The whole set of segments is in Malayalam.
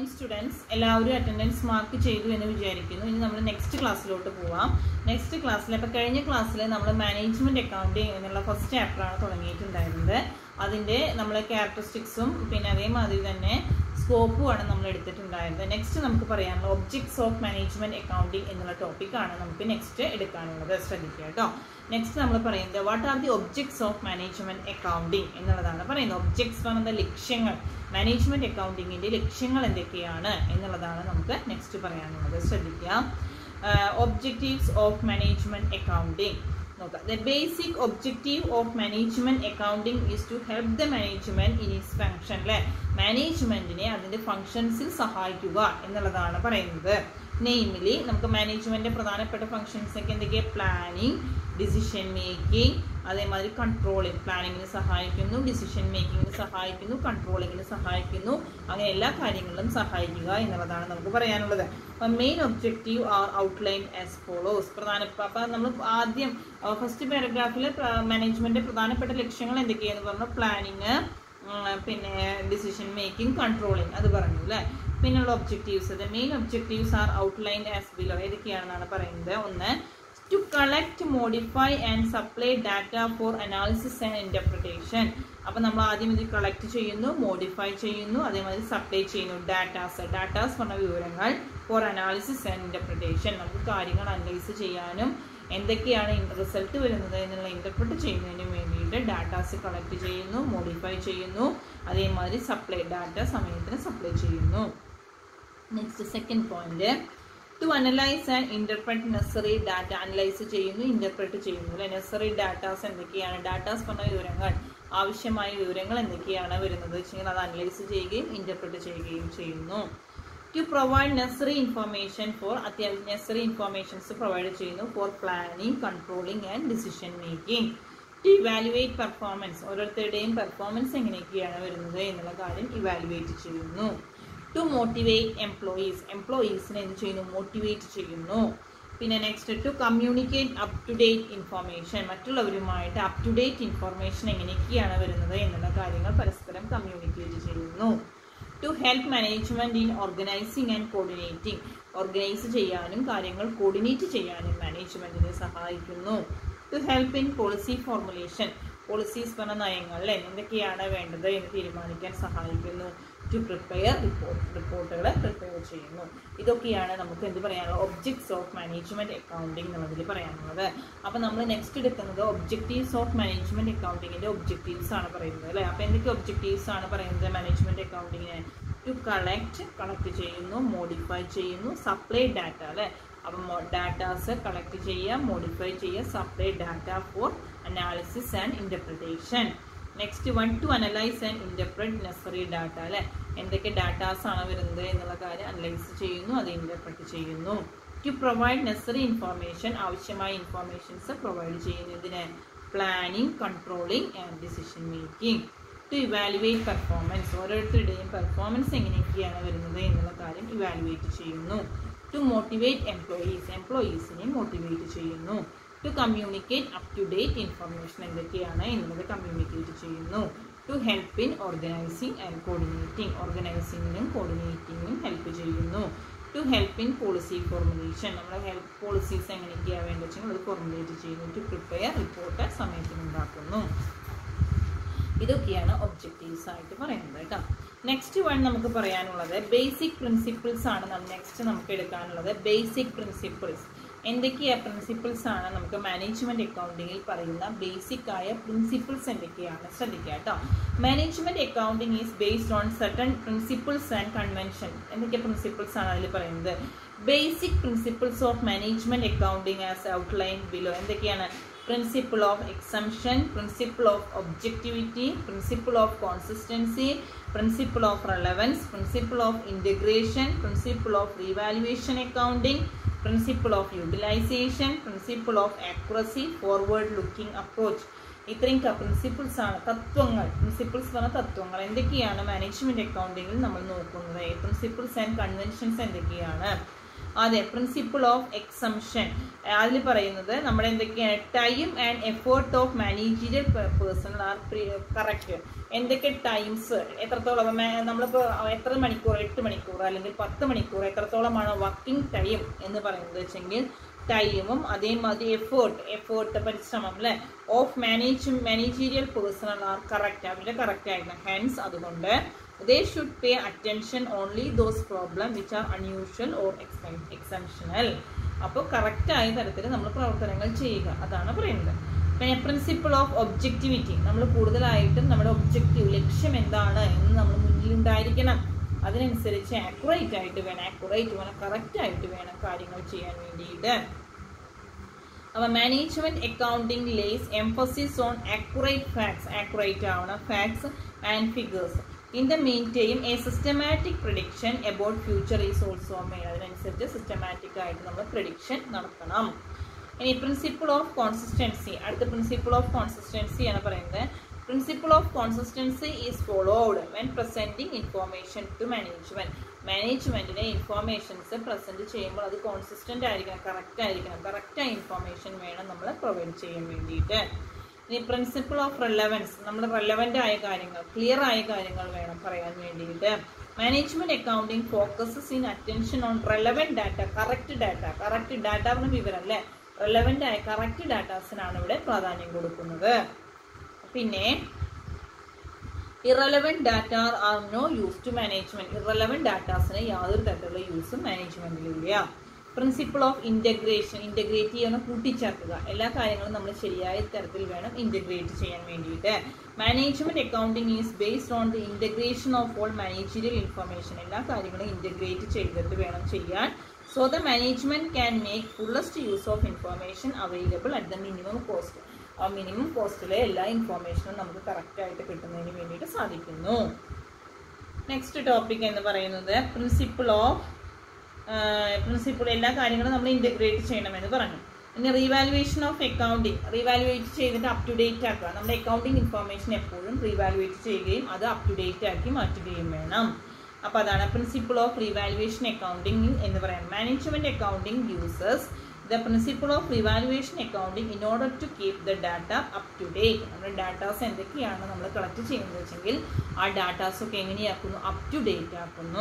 മോർണിംഗ് സ്റ്റുഡൻസ് എല്ലാവരും അറ്റൻഡൻസ് മാർക്ക് ചെയ്തു എന്ന് വിചാരിക്കുന്നു ഇനി നമ്മൾ നെക്സ്റ്റ് ക്ലാസ്സിലോട്ട് പോവാം നെക്സ്റ്റ് ക്ലാസ്സിൽ അപ്പോൾ കഴിഞ്ഞ ക്ലാസ്സിൽ നമ്മൾ മാനേജ്മെന്റ് അക്കൗണ്ടിങ് എന്നുള്ള ഫസ്റ്റ് ചാപ്റ്ററാണ് തുടങ്ങിയിട്ടുണ്ടായിരുന്നത് അതിൻ്റെ നമ്മളെ ക്യാരക്ടറിസ്റ്റിക്സും പിന്നെ അതേമാതിരി തന്നെ സ്കോപ്പുമാണ് നമ്മൾ എടുത്തിട്ടുണ്ടായിരുന്നത് നെക്സ്റ്റ് നമുക്ക് പറയാനുള്ള ഒബ്ജക്ട്സ് ഓഫ് മാനേജ്മെന്റ് അക്കൗണ്ടിങ് എന്നുള്ള ടോപ്പിക്കാണ് നമുക്ക് നെക്സ്റ്റ് എടുക്കാനുള്ളത് ശ്രദ്ധിക്കുക കേട്ടോ നെക്സ്റ്റ് നമ്മൾ പറയുന്നത് what are the objects of management accounting എന്നുള്ളതാണ് പറയുന്നത് ഒബ്ജക്ട്സ് പറയുന്നത് ലക്ഷ്യങ്ങൾ മാനേജ്മെന്റ് അക്കൗണ്ടിങ്ങിന്റെ ലക്ഷ്യങ്ങൾ എന്തൊക്കെയാണ് എന്നുള്ളതാണ് നമുക്ക് നെക്സ്റ്റ് പറയാനുള്ളത് ശ്രദ്ധിക്കുക ഒബ്ജക്റ്റീവ്സ് ഓഫ് മാനേജ്മെന്റ് അക്കൗണ്ടിങ് നോക്കാം the basic objective of management accounting is to help the management in its function അല്ലെ മാനേജ്മെന്റിനെ അതിന്റെ ഫങ്ഷൻസിൽ സഹായിക്കുക എന്നുള്ളതാണ് പറയുന്നത് നെയ്മിലി നമുക്ക് മാനേജ്മെന്റിന്റെ പ്രധാനപ്പെട്ട ഫങ്ഷൻസ് ഒക്കെ എന്തൊക്കെയാണ് പ്ലാനിങ് ഡിസിഷൻ മേക്കിംഗ് അതേമാതിരി കൺട്രോളിങ് പ്ലാനിങ്ങിന് സഹായിക്കുന്നു ഡിസിഷൻ മേക്കിങ്ങിന് സഹായിക്കുന്നു കൺട്രോളിങ്ങിന് സഹായിക്കുന്നു അങ്ങനെ എല്ലാ കാര്യങ്ങളിലും സഹായിക്കുക എന്നുള്ളതാണ് നമുക്ക് പറയാനുള്ളത് അപ്പം main objective are outline as follows പ്രധാന അപ്പം നമ്മൾ ആദ്യം ഫസ്റ്റ് പാരഗ്രാഫിൽ മാനേജ്മെന്റ് പ്രധാനപ്പെട്ട ലക്ഷ്യങ്ങൾ എന്തൊക്കെയാണെന്ന് പറഞ്ഞു പ്ലാനിങ് പിന്നെ ഡിസിഷൻ മേക്കിംഗ് കൺട്രോളിങ് അത് പറഞ്ഞു അല്ലേ പിന്നെയുള്ള objectives the main objectives are outline as below ഏതൊക്കെയാണെന്നാണ് പറയുന്നത് ഒന്ന് to collect modify and supply data for analysis and interpretation അപ്പം നമ്മൾ ആദ്യം ഇത് കളക്ട് ചെയ്യുന്നു മോഡിഫൈ ചെയ്യുന്നു അതേമാതിരി സപ്ലൈ ചെയ്യുന്നു ഡാറ്റാസ് ഡാറ്റാസ് പറഞ്ഞ വിവരങ്ങൾ ഫോർ അനാലിസിസ് ആൻഡ് ഇന്റർപ്രിട്ടേഷൻ നമുക്ക് കാര്യങ്ങൾ അനലൈസ് ചെയ്യാനും എന്തൊക്കെയാണ് റിസൾട്ട് വരുന്നത് എന്നുള്ള ഇന്റർപ്രിറ്റ് ചെയ്യുന്നതിന് വേണ്ടിയിട്ട് ഡാറ്റാസ് കളക്ട് ചെയ്യുന്നു മോഡിഫൈ ചെയ്യുന്നു അതേമാതിരി സപ്ലൈ ഡാറ്റ സമയത്തിന് സപ്ലൈ ചെയ്യുന്നു next second point to analyse and interpret necessary data analyse ചെയ്യുന്നു ഇന്റർപ്രറ്റ് ചെയ്യുന്നു അല്ലെ നെസറി ഡാറ്റാസ് എന്തൊക്കെയാണ് ഡാറ്റാസ് പറഞ്ഞ വിവരങ്ങൾ ആവശ്യമായ വിവരങ്ങൾ എന്തൊക്കെയാണ് വരുന്നത് വെച്ചെങ്കിൽ അത് അനലൈസ് ചെയ്യുകയും ഇന്റർപ്രറ്റ് ചെയ്യുകയും ചെയ്യുന്നു to provide necessary information for അത്യാവശ്യം നെസറി ഇൻഫർമേഷൻസ് പ്രൊവൈഡ് ചെയ്യുന്നു for planning controlling and decision making to evaluate performance ഓരോരുത്തരുടെയും പെർഫോമൻസ് എങ്ങനെയൊക്കെയാണ് വരുന്നത് എന്നുള്ള കാര്യം ഇവാലുവേറ്റ് ചെയ്യുന്നു ടു മോട്ടിവേറ്റ് എംപ്ലോയീസ് എംപ്ലോയീസിനെ എന്ത് ചെയ്യുന്നു മോട്ടിവേറ്റ് ചെയ്യുന്നു പിന്നെ next to communicate up to date information മറ്റുള്ളവരുമായിട്ട് അപ് ടു ഡേറ്റ് ഇൻഫർമേഷൻ എങ്ങനെയൊക്കെയാണ് വരുന്നത് എന്നുള്ള കാര്യങ്ങൾ പരസ്പരം കമ്മ്യൂണിക്കേറ്റ് ചെയ്യുന്നു to help management in organising and coordinating organise ചെയ്യാനും കാര്യങ്ങൾ കോർഡിനേറ്റ് ചെയ്യാനും മാനേജ്മെന്റിനെ സഹായിക്കുന്നു to help in policy formulation policies പറഞ്ഞ നയങ്ങൾ എന്തൊക്കെയാണ് വേണ്ടത് എന്ന് തീരുമാനിക്കാൻ സഹായിക്കുന്നു ടു പ്രിപ്പയർ റിപ്പോർട്ട് റിപ്പോർട്ടുകൾ പ്രിപ്പയർ ചെയ്യുന്നു ഇതൊക്കെയാണ് നമുക്ക് എന്ത് പറയാനുള്ളത് ഒബ്ജക്ട്സ് ഓഫ് മാനേജ്മെന്റ് അക്കൗണ്ടിങ് എന്നുള്ളതിൽ പറയാനുള്ളത് അപ്പോൾ നമ്മൾ നെക്സ്റ്റ് എടുക്കുന്നത് ഒബ്ജക്റ്റീവ്സ് ഓഫ് മാനേജ്മെന്റ് അക്കൗണ്ടിങ്ങിന്റെ ഒബ്ജക്റ്റീവ്സ് ആണ് പറയുന്നത് അല്ലേ അപ്പോൾ എന്തൊക്കെ ഒബ്ജക്റ്റീവ്സ് ആണ് പറയുന്നത് മാനേജ്മെന്റ് അക്കൗണ്ടിങ്ങിന് ടു കളക്ട് കളക്ട് ചെയ്യുന്നു മോഡിഫൈ ചെയ്യുന്നു സപ്ലൈ ഡാറ്റ അല്ലേ അപ്പം ഡാറ്റാസ് കളക്ട് ചെയ്യുക മോഡിഫൈ ചെയ്യുക supply data for analysis and interpretation next one to analyse and interpret necessary data അല്ലെ എന്തൊക്കെ ഡാറ്റാസ് ആണ് വരുന്നത് എന്നുള്ള കാര്യം അനലൈസ് ചെയ്യുന്നു അത് ഇന്റർപ്രറ്റ് ചെയ്യുന്നു ടു പ്രൊവൈഡ് നെസറി ഇൻഫർമേഷൻ ആവശ്യമായ ഇൻഫർമേഷൻസ് പ്രൊവൈഡ് ചെയ്യുന്നതിന് planning controlling and decision making to evaluate performance ഓരോരുത്തരുടെയും പെർഫോമൻസ് എങ്ങനെയൊക്കെയാണ് വരുന്നത് എന്നുള്ള കാര്യം ഇവാലുവേറ്റ് ചെയ്യുന്നു ടു മോട്ടിവേറ്റ് എംപ്ലോയീസ് എംപ്ലോയീസിനെ മോട്ടിവേറ്റ് ചെയ്യുന്നു to communicate up to date information എന്തൊക്കെയാണ് എന്നുള്ളത് കമ്മ്യൂണിക്കേറ്റ് ചെയ്യുന്നു to help in organising and coordinating ഓർഗനൈസിങ്ങിനും കോർഡിനേറ്റിങ്ങിനും ഹെൽപ്പ് ചെയ്യുന്നു to help in policy formulation നമ്മുടെ ഹെൽപ്പ് പോളിസീസ് എങ്ങനെയൊക്കെയാണ് വേണ്ടത് വെച്ചാൽ അത് ഫോർമുലേറ്റ് ചെയ്യുന്നു ടു പ്രിപ്പയർ റിപ്പോർട്ട് സമയത്തിനുണ്ടാക്കുന്നു ഇതൊക്കെയാണ് ഒബ്ജക്റ്റീവ്സ് ആയിട്ട് പറയുന്നത് കേട്ടോ നെക്സ്റ്റ് വൺ നമുക്ക് പറയാനുള്ളത് ബേസിക് പ്രിൻസിപ്പിൾസ് ആണ് നെക്സ്റ്റ് നമുക്ക് എടുക്കാനുള്ളത് ബേസിക് പ്രിൻസിപ്പിൾസ് എന്തൊക്കെയാ പ്രിൻസിപ്പിൾസ് ആണ് നമുക്ക് മാനേജ്മെന്റ് അക്കൗണ്ടിങ്ങിൽ പറയുന്ന ബേസിക് ആയ പ്രിൻസിപ്പിൾസ് എന്തൊക്കെയാണ് ശ്രദ്ധിക്കുക കേട്ടോ management accounting is based on certain principles and convention എന്തൊക്കെ പ്രിൻസിപ്പിൾസ് ആണ് അതിൽ പറയുന്നത് basic principles of management accounting as outline below എന്തൊക്കെയാണ് principle of exemption, principle of objectivity, principle of consistency, principle of relevance, principle of integration, principle of revaluation accounting, principle of utilization, principle of accuracy, forward looking approach. ഇത്രയും പ്രിൻസിപ്പിൾസ് ആണ് തത്വങ്ങൾ പ്രിൻസിപ്പിൾസ് പറഞ്ഞ തത്വങ്ങൾ എന്തൊക്കെയാണ് മാനേജ്മെന്റ് അക്കൗണ്ടിങ്ങിൽ നമ്മൾ നോക്കുന്നത് പ്രിൻസിപ്പിൾസ് ആൻഡ് കൺവെൻഷൻസ് എന്തൊക്കെയാണ് അതെ പ്രിൻസിപ്പിൾ ഓഫ് എക്സംഷൻ അതിൽ പറയുന്നത് നമ്മുടെ എന്തൊക്കെയാണ് time and effort of managerial personnel are correct എന്തൊക്കെ ടൈംസ് എത്രത്തോളം മേ- നമ്മളിപ്പോൾ എത്ര മണിക്കൂർ എട്ട് മണിക്കൂർ അല്ലെങ്കിൽ പത്ത് മണിക്കൂർ എത്രത്തോളമാണ് വർക്കിംഗ് ടൈം എന്ന് പറയുന്നത് വെച്ചെങ്കിൽ ടൈമും അതേമാതിരി എഫേർട്ട് എഫേർട്ട് പരിശ്രമം അല്ലെ of manage managerial personnel are correct അവരുടെ കറക്റ്റ് ആയിരുന്നു ഹെൻസ് അതുകൊണ്ട് they should pay attention only those problem which are unusual or exceptional അപ്പോൾ കറക്റ്റായ തരത്തിൽ നമ്മൾ പ്രവർത്തനങ്ങൾ ചെയ്യുക അതാണ് പറയുന്നത് പിന്നെ പ്രിൻസിപ്പിൾ ഓഫ് ഒബ്ജക്റ്റിവിറ്റി നമ്മൾ കൂടുതലായിട്ടും നമ്മുടെ ഒബ്ജക്റ്റീവ് ലക്ഷ്യം എന്താണ് എന്ന് നമ്മൾ മുന്നിലുണ്ടായിരിക്കണം അതിനനുസരിച്ച് ആക്യുറേറ്റ് ആയിട്ട് വേണം ആക്യുറേറ്റ് വേണം കറക്റ്റ് ആയിട്ട് വേണം കാര്യങ്ങൾ ചെയ്യാൻ വേണ്ടിയിട്ട് അപ്പോൾ management accounting lays emphasis on accurate facts accurate ആവണം facts and figures in the meantime a systematic prediction about future is also made അതിനനുസരിച്ച് സിസ്റ്റമാറ്റിക് ആയിട്ട് നമ്മൾ പ്രഡിക്ഷൻ നടത്തണം ഇനി പ്രിൻസിപ്പിൾ ഓഫ് കോൺസിസ്റ്റൻസി അടുത്ത പ്രിൻസിപ്പിൾ ഓഫ് കോൺസിസ്റ്റൻസി ആണ് പറയുന്നത് principle of consistency is followed when presenting information to management മാനേജ്മെന്റിനെ ഇൻഫോർമേഷൻസ് പ്രസന്റ് ചെയ്യുമ്പോൾ അത് കോൺസിസ്റ്റന്റ് ആയിരിക്കണം കറക്റ്റ് ആയിരിക്കണം കറക്റ്റായ ഇൻഫോർമേഷൻ വേണം നമ്മൾ പ്രൊവൈഡ് ചെയ്യാൻ വേണ്ടിയിട്ട് ഇനി പ്രിൻസിപ്പിൾ ഓഫ് റെലവൻസ് നമ്മൾ റെലവൻ്റ് ആയ കാര്യങ്ങൾ ക്ലിയർ ആയ കാര്യങ്ങൾ വേണം പറയാൻ വേണ്ടിയിട്ട് management accounting focuses in attention on relevant data correct data correct data പറഞ്ഞ വിവരം അല്ലേ റെലവൻ്റ് ആയ കറക്റ്റ് ഡാറ്റാസിനാണ് ഇവിടെ പ്രാധാന്യം കൊടുക്കുന്നത് പിന്നെ irrelevant data are no use to management irrelevant ഡാറ്റാസിന് യാതൊരു തരത്തിലുള്ള യൂസും മാനേജ്മെന്റിലില്ല പ്രിൻസിപ്പിൾ ഓഫ് ഇൻ്റഗ്രേഷൻ ഇൻ്റഗ്രേറ്റ് ചെയ്യുന്ന കൂട്ടിച്ചേർക്കുക എല്ലാ കാര്യങ്ങളും നമ്മൾ ശരിയായ തരത്തിൽ വേണം ഇൻ്റഗ്രേറ്റ് ചെയ്യാൻ വേണ്ടിയിട്ട് management accounting is based on the integration of all managerial information എല്ലാ കാര്യങ്ങളും ഇൻ്റഗ്രേറ്റ് ചെയ്തിട്ട് വേണം ചെയ്യാൻ so the management can make fullest use of information available at the minimum cost ആ മിനിമം കോസ്റ്റിലെ എല്ലാ ഇൻഫോർമേഷനും നമുക്ക് കറക്റ്റായിട്ട് കിട്ടുന്നതിന് വേണ്ടിയിട്ട് സാധിക്കുന്നു നെക്സ്റ്റ് ടോപ്പിക് എന്ന് പറയുന്നത് പ്രിൻസിപ്പിൾ ഓഫ് പ്രിൻസിപ്പിൾ എല്ലാ കാര്യങ്ങളും നമ്മൾ ഇൻ്റഗ്രേറ്റ് ചെയ്യണമെന്ന് പറഞ്ഞു പിന്നെ റീവാലുവേഷൻ ഓഫ് അക്കൗണ്ടിങ് റീവാലുവേറ്റ് ചെയ്തിട്ട് അപ് ടു ഡേറ്റ് ആക്കുക നമ്മുടെ അക്കൗണ്ടിങ് ഇൻഫർമേഷൻ എപ്പോഴും റീവാലുവേറ്റ് ചെയ്യുകയും അത് അപ് ടു ഡേറ്റ് ആക്കി മാറ്റുകയും വേണം അപ്പോൾ അതാണ് പ്രിൻസിപ്പിൾ ഓഫ് റീവാലുവേഷൻ അക്കൗണ്ടിങ് എന്ന് പറയാം management accounting users the principle of revaluation accounting in order to keep the data up to date നമ്മുടെ ഡാറ്റാസ് എന്തൊക്കെയാണ് നമ്മൾ കളക്ട് ചെയ്യുന്നത് വെച്ചെങ്കിൽ ആ ഡാറ്റാസ് ഒക്കെ എങ്ങനെയാക്കുന്നു അപ് ടു ഡേറ്റ് ആക്കുന്നു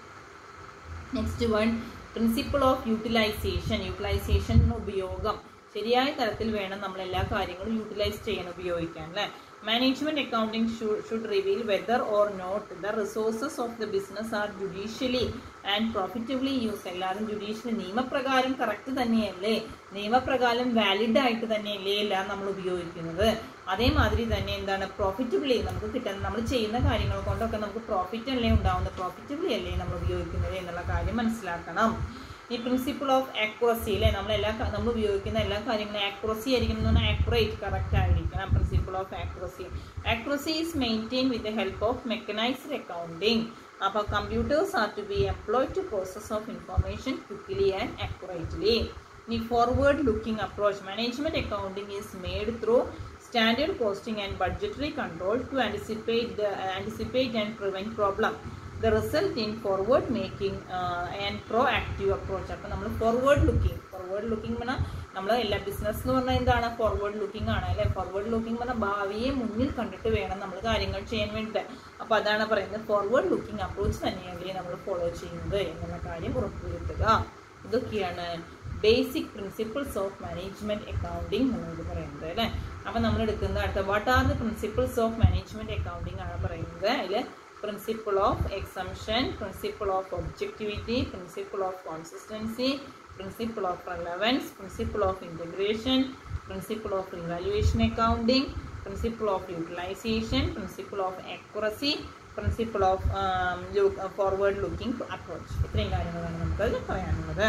next one principle of utilisation utilisation ഉപയോഗം ശരിയായ തരത്തിൽ വേണം നമ്മൾ എല്ലാ കാര്യങ്ങളും യൂട്ടിലൈസ് ചെയ്യാൻ ഉപയോഗിക്കാൻ അല്ലേ management accounting should reveal whether or not the resources of the business are judicially and profitably use എല്ലാവരും ജുഡീഷ്യലി നിയമപ്രകാരം കറക്റ്റ് തന്നെയല്ലേ നിയമപ്രകാരം വാലിഡ് ആയിട്ട് തന്നെയല്ലേ എല്ലാം നമ്മൾ ഉപയോഗിക്കുന്നത് അതേമാതിരി തന്നെ എന്താണ് പ്രോഫിറ്റബിളി നമുക്ക് കിട്ടുന്ന നമ്മൾ ചെയ്യുന്ന കാര്യങ്ങൾ കൊണ്ടൊക്കെ നമുക്ക് പ്രോഫിറ്റ് അല്ലേ ഉണ്ടാവുന്നത് പ്രോഫിറ്റബിളി അല്ലേ നമ്മൾ ഉപയോഗിക്കുന്നത് എന്നുള്ള കാര്യം മനസ്സിലാക്കണം ഈ പ്രിൻസിപ്പിൾ ഓഫ് ആക്യുറസി അല്ലേ നമ്മൾ എല്ലാ ക- നമ്മൾ ഉപയോഗിക്കുന്ന എല്ലാ കാര്യങ്ങളും ആക്യുറസി ആയിരിക്കണം എന്ന് പറഞ്ഞാൽ ആക്യുറേറ്റ് കറക്റ്റ് ആയിരിക്കണം principle of accuracy accuracy is maintain with the help of mechanised accounting അപ്പോൾ computers are to be employed to process of information quickly and accurately ഇനി forward looking approach management accounting is made through standard costing and budgetary control to anticipate the anticipate and prevent problem the result in forward making uh, and proactive approach അപ്പോൾ നമ്മൾ ഫോർവേഡ് ലുക്കിംഗ് ഫോർവേഡ് ലുക്കിംഗ് പറഞ്ഞാൽ നമ്മൾ എല്ലാ ബിസിനസ് എന്ന് പറഞ്ഞാൽ എന്താണ് ഫോർവേഡ് ലുക്കിംഗ് ആണ് അല്ലെ ഫോർവേഡ് ലുക്കിംഗ് പറഞ്ഞാൽ ഭാവിയെ മുന്നിൽ കണ്ടിട്ട് വേണം നമ്മൾ കാര്യങ്ങൾ ചെയ്യാൻ വേണ്ടിയിട്ട് അപ്പോൾ അതാണ് പറയുന്നത് ഫോർവേഡ് ലുക്കിംഗ് അപ്രോച്ച് തന്നെയല്ലേ നമ്മൾ ഫോളോ ചെയ്യുന്നത് എന്നുള്ള കാര്യം ഉറപ്പുവരുത്തുക ഇതൊക്കെയാണ് basic principles of management accounting നമ്മളോട് പറയുന്നത് അല്ലേ അപ്പം നമ്മൾ എടുക്കുന്ന അടുത്ത what are the principles of management accounting ആണ് പറയുന്നത് അതിൽ principle of exception principle of objectivity principle of consistency principle of relevance principle of integration principle of revaluation accounting principle of utilisation principle of accuracy principle of forward looking approach ഇത്രയും കാര്യങ്ങളാണ് നമുക്കതിൽ പറയാനുള്ളത്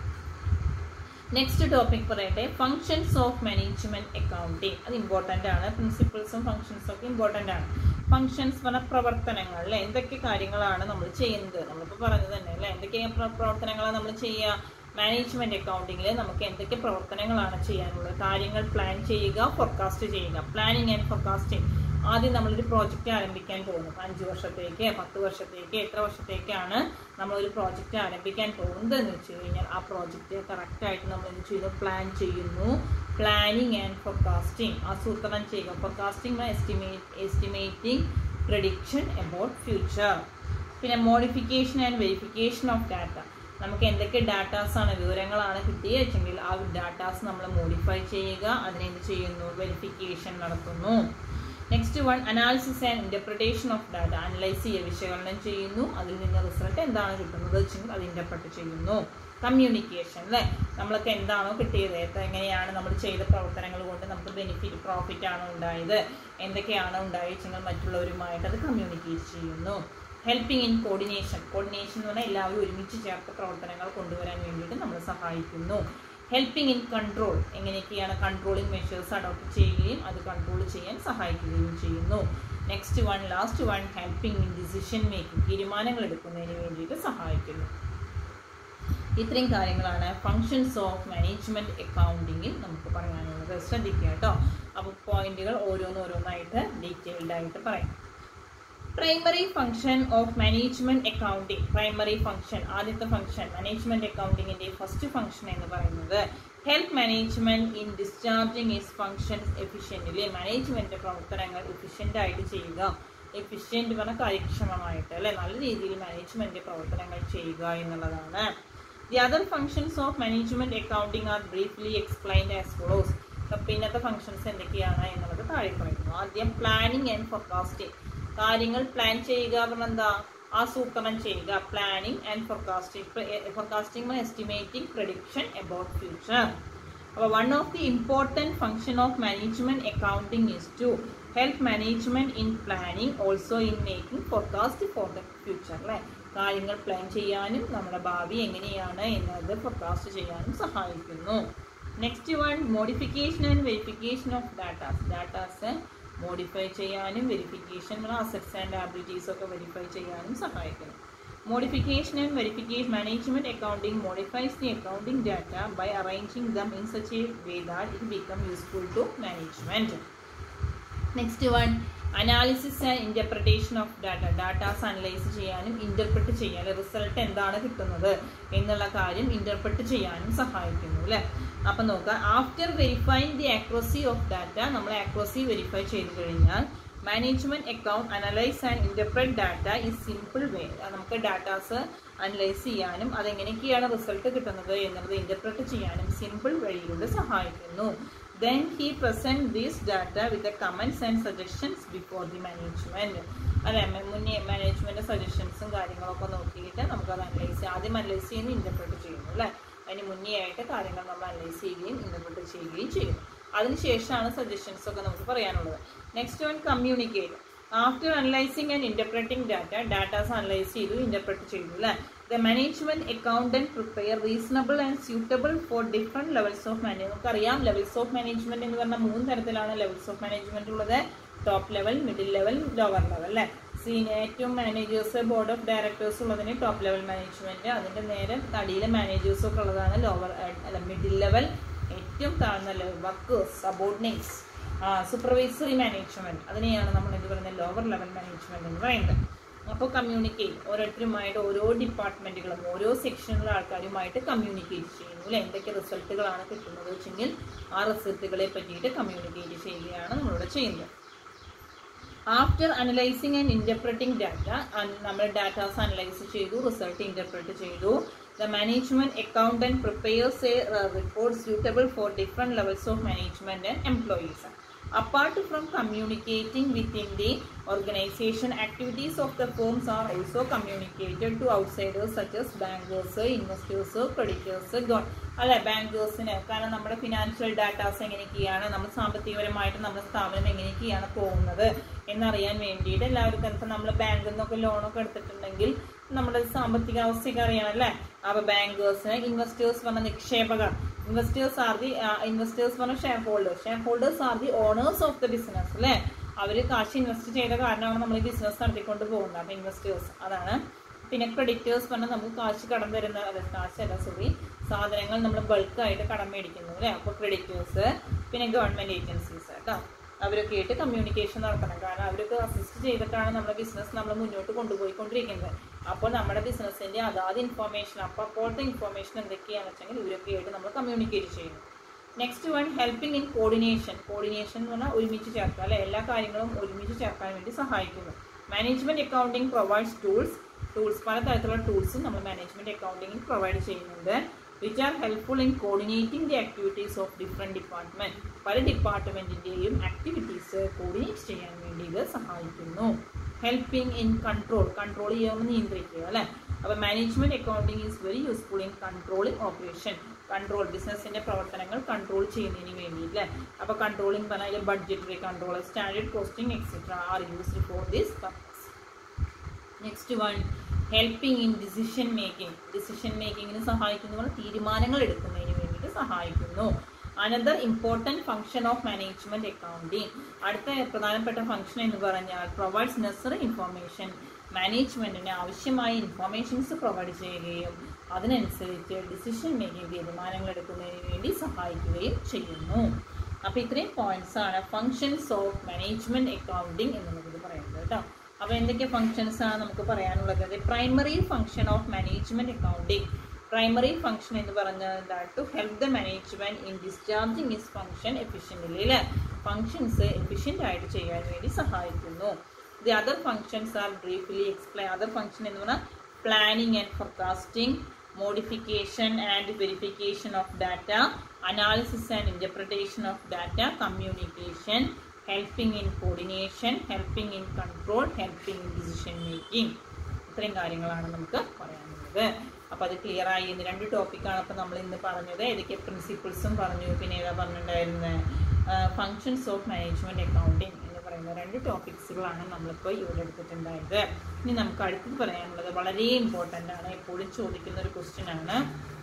നെക്സ്റ്റ് ടോപ്പിക് പറയട്ടെ ഫങ്ഷൻസ് ഓഫ് മാനേജ്മെന്റ് അക്കൗണ്ടിങ് അത് ഇമ്പോർട്ടൻ്റ് ആണ് പ്രിൻസിപ്പിൾസും ഫങ്ഷൻസും ഒക്കെ ഇമ്പോർട്ടൻ്റ് ആണ് ഫങ്ഷൻസ് പറഞ്ഞ പ്രവർത്തനങ്ങൾ അല്ലെ എന്തൊക്കെ കാര്യങ്ങളാണ് നമ്മൾ ചെയ്യുന്നത് നമ്മളിപ്പോൾ പറഞ്ഞത് തന്നെ അല്ലെ എന്തൊക്കെ പ്ര- പ്രവർത്തനങ്ങളാണ് നമ്മൾ ചെയ്യുക മാനേജ്മെന്റ് അക്കൗണ്ടിങ്ങിൽ നമുക്ക് എന്തൊക്കെ പ്രവർത്തനങ്ങളാണ് ചെയ്യാനുള്ളത് കാര്യങ്ങൾ പ്ലാൻ ചെയ്യുക ഫോർകാസ്റ്റ് ചെയ്യുക പ്ലാനിങ് ആൻഡ് ഫോർകാസ്റ്റിംഗ് ആദ്യം നമ്മളൊരു പ്രോജക്റ്റ് ആരംഭിക്കാൻ പോകുന്നു ഇപ്പൊ അഞ്ച് വർഷത്തേക്ക് പത്ത് വർഷത്തേക്ക് എത്ര വർഷത്തേക്കാണ് നമ്മളൊരു പ്രോജക്റ്റ് ആരംഭിക്കാൻ പോകുന്നത് എന്ന് വെച്ച് കഴിഞ്ഞാൽ ആ പ്രോജക്റ്റ് കറക്റ്റായിട്ട് നമ്മൾ എന്ത് ചെയ്യുന്നു പ്ലാൻ ചെയ്യുന്നു പ്ലാനിങ് ആൻഡ് ഫോർകാസ്റ്റിംഗ് ആസൂത്രണം ചെയ്യുക forecasting estimate estimating prediction about future പിന്നെ modification and verification of data നമുക്ക് എന്തൊക്കെ ഡാറ്റാസ് ആണ് വിവരങ്ങളാണ് കിട്ടിയത് വെച്ചെങ്കിൽ ആ ഡാറ്റാസ് നമ്മൾ മോഡിഫൈ ചെയ്യുക അതിനെ എന്ത് ചെയ്യുന്നു വെരിഫിക്കേഷൻ നടത്തുന്നു next one analysis and interpretation of data analyse ചെയ്യുക വിശകലനം ചെയ്യുന്നു അതിൽ നിന്ന് റിസൾട്ട് എന്താണ് കിട്ടുന്നത് വെച്ചെങ്കിൽ അത് ഇന്റർപ്രറ്റ് ചെയ്യുന്നു കമ്മ്യൂണിക്കേഷൻ അല്ലേ നമ്മൾക്ക് എന്താണോ കിട്ടിയത് ഏത്ത എങ്ങനെയാണ് നമ്മൾ ചെയ്ത പ്രവർത്തനങ്ങൾ കൊണ്ട് നമുക്ക് ബെനിഫിറ്റ് പ്രോഫിറ്റ് ആണോ ഉണ്ടായത് എന്തൊക്കെയാണ് ഉണ്ടായെങ്കിൽ മറ്റുള്ളവരുമായിട്ട് അത് കമ്മ്യൂണിക്കേറ്റ് ചെയ്യുന്നു ഹെൽപ്പിംഗ് ഇൻ കോർഡിനേഷൻ കോർഡിനേഷൻ എന്ന് പറഞ്ഞാൽ എല്ലാവരും ഒരുമിച്ച് ചേർത്ത പ്രവർത്തനങ്ങൾ കൊണ്ടുവരാൻ വേണ്ടിയിട്ട് നമ്മൾ സഹായിക്കുന്നു ഹെൽപ്പിംഗ് ഇൻ കൺട്രോൾ എങ്ങനെയൊക്കെയാണ് കൺട്രോളിങ് മെഷേഴ്സ് അഡോപ്റ്റ് ചെയ്യുകയും അത് കൺട്രോൾ ചെയ്യാൻ സഹായിക്കുകയും ചെയ്യുന്നു next one last one helping in decision making തീരുമാനങ്ങൾ എടുക്കുന്നതിന് വേണ്ടിയിട്ട് സഹായിക്കുന്നു ഇത്രയും കാര്യങ്ങളാണ് ഫങ്ഷൻസ് ഓഫ് മാനേജ്മെന്റ് അക്കൗണ്ടിങ്ങിൽ നമുക്ക് പറയാനുള്ളത് ശ്രദ്ധിക്കുക കേട്ടോ അപ്പോൾ പോയിന്റുകൾ ഓരോന്നോരോന്നായിട്ട് ഡീറ്റെയിൽഡ് ആയിട്ട് പറയാം primary function of management accounting primary function ആദ്യത്തെ ഫംഗ്ഷൻ മാനേജ്മെന്റ് അക്കൗണ്ടിങ്ങിന്റെ ഫസ്റ്റ് ഫംഗ്ഷൻ എന്ന് പറയുന്നത് help management in discharging its functions efficiently management പ്രവർത്തനങ്ങൾ എഫിഷ്യൻ്റ് ആയിട്ട് ചെയ്യുക എഫിഷ്യൻ്റ് പറഞ്ഞ കാര്യക്ഷമമായിട്ട് അല്ലെ നല്ല രീതിയിൽ മാനേജ്മെന്റ് പ്രവർത്തനങ്ങൾ ചെയ്യുക എന്നുള്ളതാണ് the other functions of management accounting are briefly explained as follows പിന്നത്തെ ഫംഗ്ഷൻസ് എന്തൊക്കെയാണ് എന്നുള്ളത് താഴെ പറയുന്നു ആദ്യം പ്ലാനിങ് ആൻഡ് ഫോർകാസ്റ്റിംഗ് കാര്യങ്ങൾ പ്ലാൻ ചെയ്യുക പറഞ്ഞാൽ എന്താ ആസൂത്രണം ചെയ്യുക planning and forecasting forecasting estimating prediction about future അപ്പോൾ one of the important function of management accounting is to help management in planning also in making forecast for the future അല്ലേ കാര്യങ്ങൾ പ്ലാൻ ചെയ്യാനും നമ്മുടെ ഭാവി എങ്ങനെയാണ് എന്നത് ഫോർകാസ്റ്റ് ചെയ്യാനും സഹായിക്കുന്നു next one modification and verification of datas datas modify ചെയ്യാനും വെരിഫിക്കേഷൻ അസറ്റ്സ് ആൻഡ് ആബിലിറ്റീസ് ഒക്കെ വെരിഫൈ ചെയ്യാനും സഹായിക്കുന്നു modification and verification management accounting modifies the accounting data by arranging them in such a way that it become useful to management next one analysis and interpretation of data datas analyse ചെയ്യാനും ഇന്റർപ്രിറ്റ് ചെയ്യാനും റിസൾട്ട് എന്താണ് കിട്ടുന്നത് എന്നുള്ള കാര്യം ഇന്റർപ്രിറ്റ് ചെയ്യാനും സഹായിക്കുന്നു അല്ലേ അപ്പം നോക്കുക after verifying the accuracy of data നമ്മൾ ആക്യുറസി വെരിഫൈ ചെയ്ത് കഴിഞ്ഞാൽ management account analyse and interpret data ഈ സിമ്പിൾ വേ നമുക്ക് ഡാറ്റാസ് അനലൈസ് ചെയ്യാനും അതെങ്ങനെയൊക്കെയാണ് റിസൾട്ട് കിട്ടുന്നത് എന്നുള്ളത് ഇന്റർപ്രറ്റ് ചെയ്യാനും സിമ്പിൾ വഴിയിലൂടെ സഹായിക്കുന്നു then he present this data with the comments and suggestions before the management അല്ലെ മുന്നേ മാനേജ്മെന്റ് സജഷൻസും കാര്യങ്ങളൊക്കെ നോക്കിയിട്ട് നമുക്കത് അനലൈസ് ആദ്യം അനലൈസ് ചെയ്യുന്നു ഇന്റർപ്രറ്റ് ചെയ്യുന്നു അല്ലെ അതിന് മുന്നേ ആയിട്ട് കാര്യങ്ങൾ നമ്മൾ അനലൈസ് ചെയ്യുകയും ഇന്റർപ്രറ്റ് ചെയ്യുകയും ചെയ്യുന്നു അതിനുശേഷമാണ് സജഷൻസ് ഒക്കെ നമുക്ക് പറയാനുള്ളത് next one communicate after analysing and interpreting data datas analyse ചെയ്തു ഇന്റർപ്രറ്റ് ചെയ്തു അല്ലേ the management accountant prepare reasonable and suitable for different levels of manage നമുക്കറിയാം ലെവൽസ് ഓഫ് മാനേജ്മെന്റ് എന്ന് പറഞ്ഞാൽ മൂന്ന് തരത്തിലാണ് ലെവൽസ് ഓഫ് മാനേജ്മെന്റ് ഉള്ളത് top level middle level lower level അല്ലേ സീനിയർ ഏറ്റവും മാനേജേഴ്സ് ബോർഡ് ഓഫ് ഡയറക്ടേഴ്സ് ഉള്ളതിന് ടോപ്പ് ലെവൽ മാനേജ്മെന്റ് അതിന്റെ നേരെ തടിയിലെ മാനേജേഴ്സ് ഒക്കെ ഉള്ളതാണ് ലോവർ അല്ല മിഡിൽ ലെവൽ ഏറ്റവും താഴ്ന്ന level workers subordinates supervisory management അതിനെയാണ് നമ്മൾ എന്ത് പറയുന്നത് ലോവർ ലെവൽ മാനേജ്മെന്റ് എന്ന് പറയുന്നത് അപ്പോൾ കമ്മ്യൂണിക്കേറ്റ് ഓരോരുത്തരുമായിട്ട് ഓരോ ഡിപ്പാർട്ട്മെന്റുകളും ഓരോ സെക്ഷനിലെ ആൾക്കാരുമായിട്ട് കമ്മ്യൂണിക്കേറ്റ് ചെയ്യുന്നു അല്ലെ എന്തൊക്കെ റിസൾട്ടുകളാണ് കിട്ടുന്നത് വെച്ചെങ്കിൽ ആ റിസൾട്ടുകളെ പറ്റിയിട്ട് കമ്മ്യൂണിക്കേറ്റ് ചെയ്യുകയാണ് നമ്മളിവിടെ ചെയ്യുന്നത് after analysing and interpreting data നമ്മൾ ഡാറ്റാസ് അനലൈസ് ചെയ്തു റിസൾട്ട് ഇന്റർപ്രറ്റ് ചെയ്തു the management accountant prepares a report suitable for different levels of management and employees apart from communicating within the organization activities of the firms are also communicated to outsiders such as bankers investors creditors gov- അല്ലെ ബാങ്കേഴ്സിന് കാരണം നമ്മുടെ ഫിനാൻഷ്യൽ ഡാറ്റാസ് എങ്ങനെയൊക്കെയാണ് നമ്മൾ സാമ്പത്തികപരമായിട്ട് നമ്മുടെ സ്ഥാപനം എങ്ങനെയൊക്കെയാണ് പോകുന്നത് എന്നറിയാൻ വേണ്ടിയിട്ട് എല്ലാവർക്കും ഇപ്പം നമ്മൾ ബാങ്കിൽ നിന്നൊക്കെ ലോണൊക്കെ എടുത്തിട്ടുണ്ടെങ്കിൽ നമ്മുടെ സാമ്പത്തിക അവസ്ഥയൊക്കെ അറിയണം അല്ലേ അപ്പൊ ബാങ്കേഴ്സിന് ഇൻവെസ്റ്റേഴ്സ് പറഞ്ഞ നിക്ഷേപകർ ഇൻവെസ്റ്റേഴ്സ് ആർ ദി ഇൻവെസ്റ്റേഴ്സ് പറഞ്ഞ shareholders shareholders are the owners of the business അല്ലേ അവർ കാശ് ഇൻവെസ്റ്റ് ചെയ്ത കാരണമാണ് നമ്മൾ ഈ ബിസിനസ് നടത്തിക്കൊണ്ട് പോകുന്നത് അപ്പൊ ഇൻവെസ്റ്റേഴ്സ് അതാണ് പിന്നെ ക്രെഡിറ്റേഴ്സ് പറഞ്ഞാൽ നമുക്ക് കാശ് കടം തരുന്ന അല്ല കാശല്ല സോറി സാധനങ്ങൾ നമ്മൾ ബൾക്കായിട്ട് കടം മേടിക്കുന്നു അല്ലേ അപ്പോൾ ക്രെഡിറ്റേഴ്സ് പിന്നെ ഗവൺമെന്റ് ഏജൻസീസ് കേട്ടോ അവരൊക്കെ ആയിട്ട് കമ്മ്യൂണിക്കേഷൻ നടത്തണം കാരണം അവരൊക്കെ അസിസ്റ്റ് ചെയ്തിട്ടാണ് നമ്മുടെ ബിസിനസ് നമ്മൾ മുന്നോട്ട് കൊണ്ടുപോയിക്കൊണ്ടിരിക്കുന്നത് അപ്പോൾ നമ്മുടെ ബിസിനസ്സിൻ്റെ അതാത് ഇൻഫർമേഷൻ അപ്പോൾ അപ്പോഴത്തെ ഇൻഫർമേഷൻ എന്തൊക്കെയാണെന്ന് വെച്ചെങ്കിൽ ഇവരൊക്കെ ആയിട്ട് നമ്മൾ കമ്മ്യൂണിക്കേറ്റ് ചെയ്യുന്നു next one helping in coordination coordination എന്ന് പറഞ്ഞാൽ ഒരുമിച്ച് ചേർക്കുക അല്ലെ എല്ലാ കാര്യങ്ങളും ഒരുമിച്ച് ചേർക്കാൻ വേണ്ടി സഹായിക്കുന്നു management accounting provides tools tools പല തരത്തിലുള്ള ടൂൾസും നമ്മൾ മാനേജ്മെന്റ് അക്കൗണ്ടിങ്ങിൽ പ്രൊവൈഡ് ചെയ്യുന്നുണ്ട് which are helpful in coordinating the activities of different department പല ഡിപ്പാർട്ട്മെന്റിന്റെയും ആക്ടിവിറ്റീസ് കോർഡിനേറ്റ് ചെയ്യാൻ വേണ്ടി ഇത് സഹായിക്കുന്നു ഹെൽപ്പിംഗ് ഇൻ കൺട്രോൾ കൺട്രോൾ ചെയ്യുമ്പോൾ നിയന്ത്രിക്കുക അല്ലേ അപ്പോൾ management accounting is very useful in controlling operation control ബിസിനസിന്റെ പ്രവർത്തനങ്ങൾ കൺട്രോൾ ചെയ്യുന്നതിന് വേണ്ടിയിട്ട് അല്ലേ അപ്പോൾ കൺട്രോളിംഗ് പറഞ്ഞാൽ budgetary control standard costing etcetera are used for this purpose next one helping in decision making decision മേക്കിങ്ങിന് സഹായിക്കുന്നു പറഞ്ഞാൽ തീരുമാനങ്ങൾ എടുക്കുന്നതിന് വേണ്ടിയിട്ട് സഹായിക്കുന്നു another important function of management accounting അടുത്ത പ്രധാനപ്പെട്ട ഫംഗ്ഷൻ എന്ന് പറഞ്ഞാൽ പ്രൊവൈഡ്സ് നെസറി ഇൻഫർമേഷൻ മാനേജ്മെന്റിന് ആവശ്യമായ ഇൻഫർമേഷൻസ് പ്രൊവൈഡ് ചെയ്യുകയും അതിനനുസരിച്ച് ഡിസിഷൻ മേക്കിംഗ് തീരുമാനങ്ങൾ എടുക്കുന്നതിന് വേണ്ടി സഹായിക്കുകയും ചെയ്യുന്നു അപ്പോൾ ഇത്രയും പോയിന്റ്സ് ആണ് ഫങ്ഷൻസ് ഓഫ് മാനേജ്മെന്റ് അക്കൗണ്ടിങ് എന്നുള്ളത് പറയുന്നത് കേട്ടോ അപ്പോൾ എന്തൊക്കെ ഫങ്ഷൻസ് ആണ് നമുക്ക് പറയാനുള്ളത് primary function of management accounting primary function എന്ന് പറഞ്ഞാൽ എന്താണ് to help the management in discharging its function efficiently അല്ലേ ഫങ്ഷൻസ് എഫിഷ്യൻ്റ് ആയിട്ട് ചെയ്യാൻ വേണ്ടി സഹായിക്കുന്നു the other functions are briefly explain other function എന്ന് പറഞ്ഞാൽ planning and forecasting modification and verification of data, analysis and interpretation of data, communication, helping in coordination, helping in control, helping in decision making. ഇത്രയും കാര്യങ്ങളാണ് നമുക്ക് പറയാനുള്ളത് അപ്പോൾ അത് ക്ലിയർ ആയി ഇന്ന് രണ്ട് ടോപ്പിക്കാണ് അപ്പോൾ നമ്മൾ ഇന്ന് പറഞ്ഞത് ഏതൊക്കെ പ്രിൻസിപ്പിൾസും പറഞ്ഞു പിന്നെ ഏതാ പറഞ്ഞിട്ടുണ്ടായിരുന്നത് ഫങ്ഷൻസ് ഓഫ് മാനേജ്മെൻറ്റ് അക്കൗണ്ടിങ് എന്ന് പറയുന്ന രണ്ട് ടോപ്പിക്സുകളാണ് നമ്മളിപ്പോൾ ഇവിടെ എടുത്തിട്ടുണ്ടായത് ഇനി നമുക്ക് അടുത്തത് പറയാനുള്ളത് വളരെ ഇമ്പോർട്ടൻ്റ് ആണ് എപ്പോഴും ചോദിക്കുന്ന ഒരു ക്വസ്റ്റ്യൻ ആണ്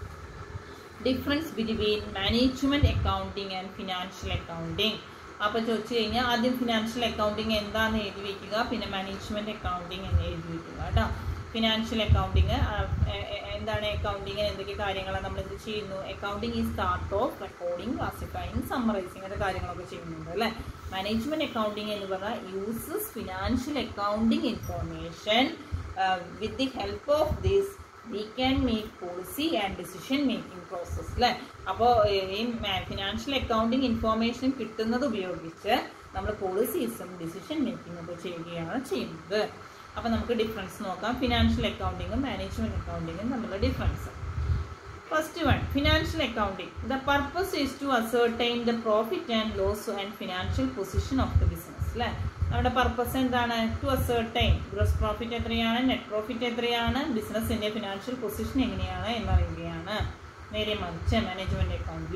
difference between management accounting and financial accounting അപ്പോൾ ചോദിച്ചു കഴിഞ്ഞാൽ ആദ്യം ഫിനാൻഷ്യൽ അക്കൗണ്ടിങ് എന്താണെന്ന് എഴുതി വയ്ക്കുക പിന്നെ മാനേജ്മെൻറ്റ് അക്കൗണ്ടിങ് എന്ന് എഴുതി വയ്ക്കുക കേട്ടോ ഫിനാൻഷ്യൽ അക്കൗണ്ടിങ് എന്താണ് അക്കൗണ്ടിങ് എന്തൊക്കെ കാര്യങ്ങളാണ് നമ്മൾ ഇത് ചെയ്യുന്നു accounting is start of recording classifying summarising അങ്ങനത്തെ കാര്യങ്ങളൊക്കെ ചെയ്യുന്നുണ്ട് അല്ലേ മാനേജ്മെന്റ് അക്കൗണ്ടിങ് എന്ന് പറഞ്ഞാൽ uses financial accounting information with the help of this we can make policy and decision making process അല്ലേ അപ്പോൾ ഈ ഫിനാൻഷ്യൽ അക്കൗണ്ടിങ് ഇൻഫോർമേഷൻ കിട്ടുന്നത് ഉപയോഗിച്ച് നമ്മൾ പോളിസീസും ഡിസിഷൻ മേക്കിംഗ് ഒക്കെ ചെയ്യുകയാണ് ചെയ്യുന്നത് അപ്പോൾ നമുക്ക് ഡിഫറൻസ് നോക്കാം ഫിനാൻഷ്യൽ അക്കൗണ്ടിങ്ങും മാനേജ്മെന്റ് അക്കൗണ്ടിങ്ങും തമ്മിലുള്ള difference first one financial accounting the purpose is to ascertain the profit and loss and financial position of the business അല്ലേ നമ്മുടെ പർപ്പസ് എന്താണ് ടു അസേർട്ടൈൻ ഗ്രോസ് പ്രോഫിറ്റ് എത്രയാണ് നെറ്റ് പ്രോഫിറ്റ് എത്രയാണ് ബിസിനസിന്റെ ഫിനാൻഷ്യൽ പൊസിഷൻ എങ്ങനെയാണ് എന്നറിയുകയാണ് നേരെ മറിച്ച് മാനേജ്മെന്റ് അക്കൗണ്ടിൽ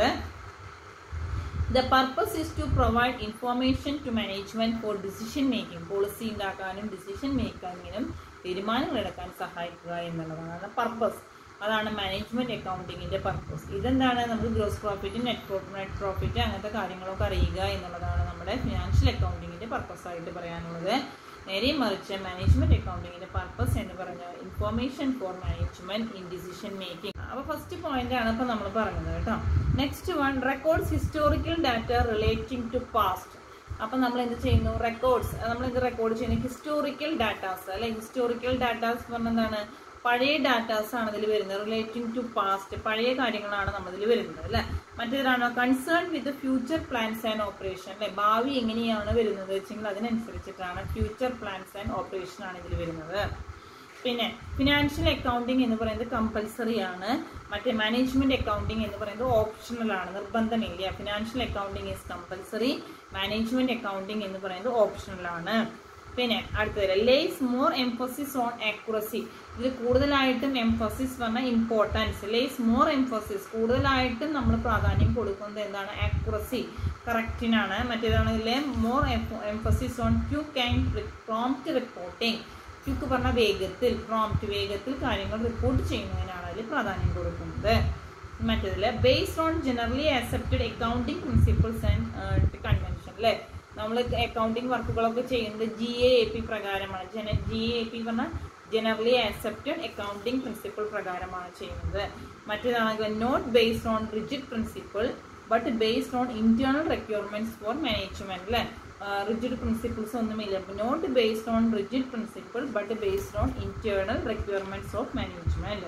the purpose is to provide information to management for decision making policy ഉണ്ടാക്കാനും ഡിസിഷൻ മേക്കിങ്ങിനും തീരുമാനങ്ങൾ എടുക്കാൻ സഹായിക്കുക എന്നുള്ളതാണ് പർപ്പസ് അതാണ് മാനേജ്മെന്റ് അക്കൗണ്ടിങ്ങിന്റെ പർപ്പസ് ഇതെന്താണ് നമുക്ക് gross profit net net profit അങ്ങനത്തെ കാര്യങ്ങളൊക്കെ അറിയുക എന്നുള്ളതാണ് നമ്മുടെ ഫിനാൻഷ്യൽ അക്കൗണ്ടിങ്ങിന്റെ പർപ്പസ് ആയിട്ട് പറയാനുള്ളത് നേരെ മറിച്ച് മാനേജ്മെന്റ് അക്കൗണ്ടിങ്ങിന്റെ പർപ്പസ് എന്ന് പറഞ്ഞാൽ information for management in decision making അപ്പോൾ ഫസ്റ്റ് പോയിന്റ് ആണ് ഇപ്പോൾ നമ്മൾ പറഞ്ഞത് കേട്ടോ next one records historical data relating to past അപ്പം നമ്മൾ എന്ത് ചെയ്യുന്നു റെക്കോർഡ്സ് നമ്മൾ എന്ത് റെക്കോർഡ് ചെയ്യുന്നു ഹിസ്റ്റോറിക്കൽ ഡാറ്റാസ് അല്ലെ ഹിസ്റ്റോറിക്കൽ ഡാറ്റാസ് പറഞ്ഞ എന്താണ് പഴയ ഡാറ്റാസ് ആണ് ഇതിൽ വരുന്നത് റിലേറ്റിംഗ് ടു പാസ്റ്റ് പഴയ കാര്യങ്ങളാണ് നമ്മളിതിൽ വരുന്നത് അല്ലെ മറ്റേതാണോ concern with future plans and operation അല്ലെ ഭാവി എങ്ങനെയാണ് വരുന്നത് വെച്ചെങ്കിൽ അതിനനുസരിച്ചിട്ടാണ് ഫ്യൂച്ചർ പ്ലാൻസ് ആൻഡ് ഓപ്പറേഷൻ ആണ് ഇതിൽ വരുന്നത് പിന്നെ ഫിനാൻഷ്യൽ അക്കൗണ്ടിങ് എന്ന് പറയുന്നത് കമ്പൽസറി ആണ് മറ്റേ മാനേജ്മെന്റ് അക്കൗണ്ടിങ് എന്ന് പറയുന്നത് ഓപ്ഷണൽ ആണ് നിർബന്ധമില്ല financial accounting is compulsory management accounting എന്ന് പറയുന്നത് ഓപ്ഷണൽ ആണ് പിന്നെ അടുത്തത് less more emphasis on accuracy ഇതിൽ കൂടുതലായിട്ടും എംഫോസിസ് പറഞ്ഞാൽ ഇമ്പോർട്ടൻസ് ലേസ് മോർ എംഫോസിസ് കൂടുതലായിട്ടും നമ്മൾ പ്രാധാന്യം കൊടുക്കുന്നത് എന്താണ് ആക്യുറസി കറക്റ്റിനാണ് മറ്റേതാണെങ്കിൽ more emphasis on quick and prompt reporting quick പറഞ്ഞ വേഗത്തിൽ പ്രോംപ്റ്റ് വേഗത്തിൽ കാര്യങ്ങൾ റിപ്പോർട്ട് ചെയ്യുന്നതിനാണ് അതിൽ പ്രാധാന്യം കൊടുക്കുന്നത് മറ്റേതിൽ based on generally accepted accounting principles and convention അല്ലേ നമ്മൾ അക്കൗണ്ടിങ് വർക്കുകളൊക്കെ ചെയ്യുന്നത് ജി എ എ പി പ്രകാരമാണ് ജന ജി എ പി പറഞ്ഞാൽ ജനറലി ആക്സെപ്റ്റഡ് അക്കൗണ്ടിങ് പ്രിൻസിപ്പിൾ പ്രകാരമാണ് ചെയ്യുന്നത് മറ്റേതാണെങ്കിൽ not based on rigid principle but based on internal requirements for management അല്ലേ റിജിഡ് പ്രിൻസിപ്പിൾസ് ഒന്നുമില്ല not based on rigid principle but based on internal requirements of management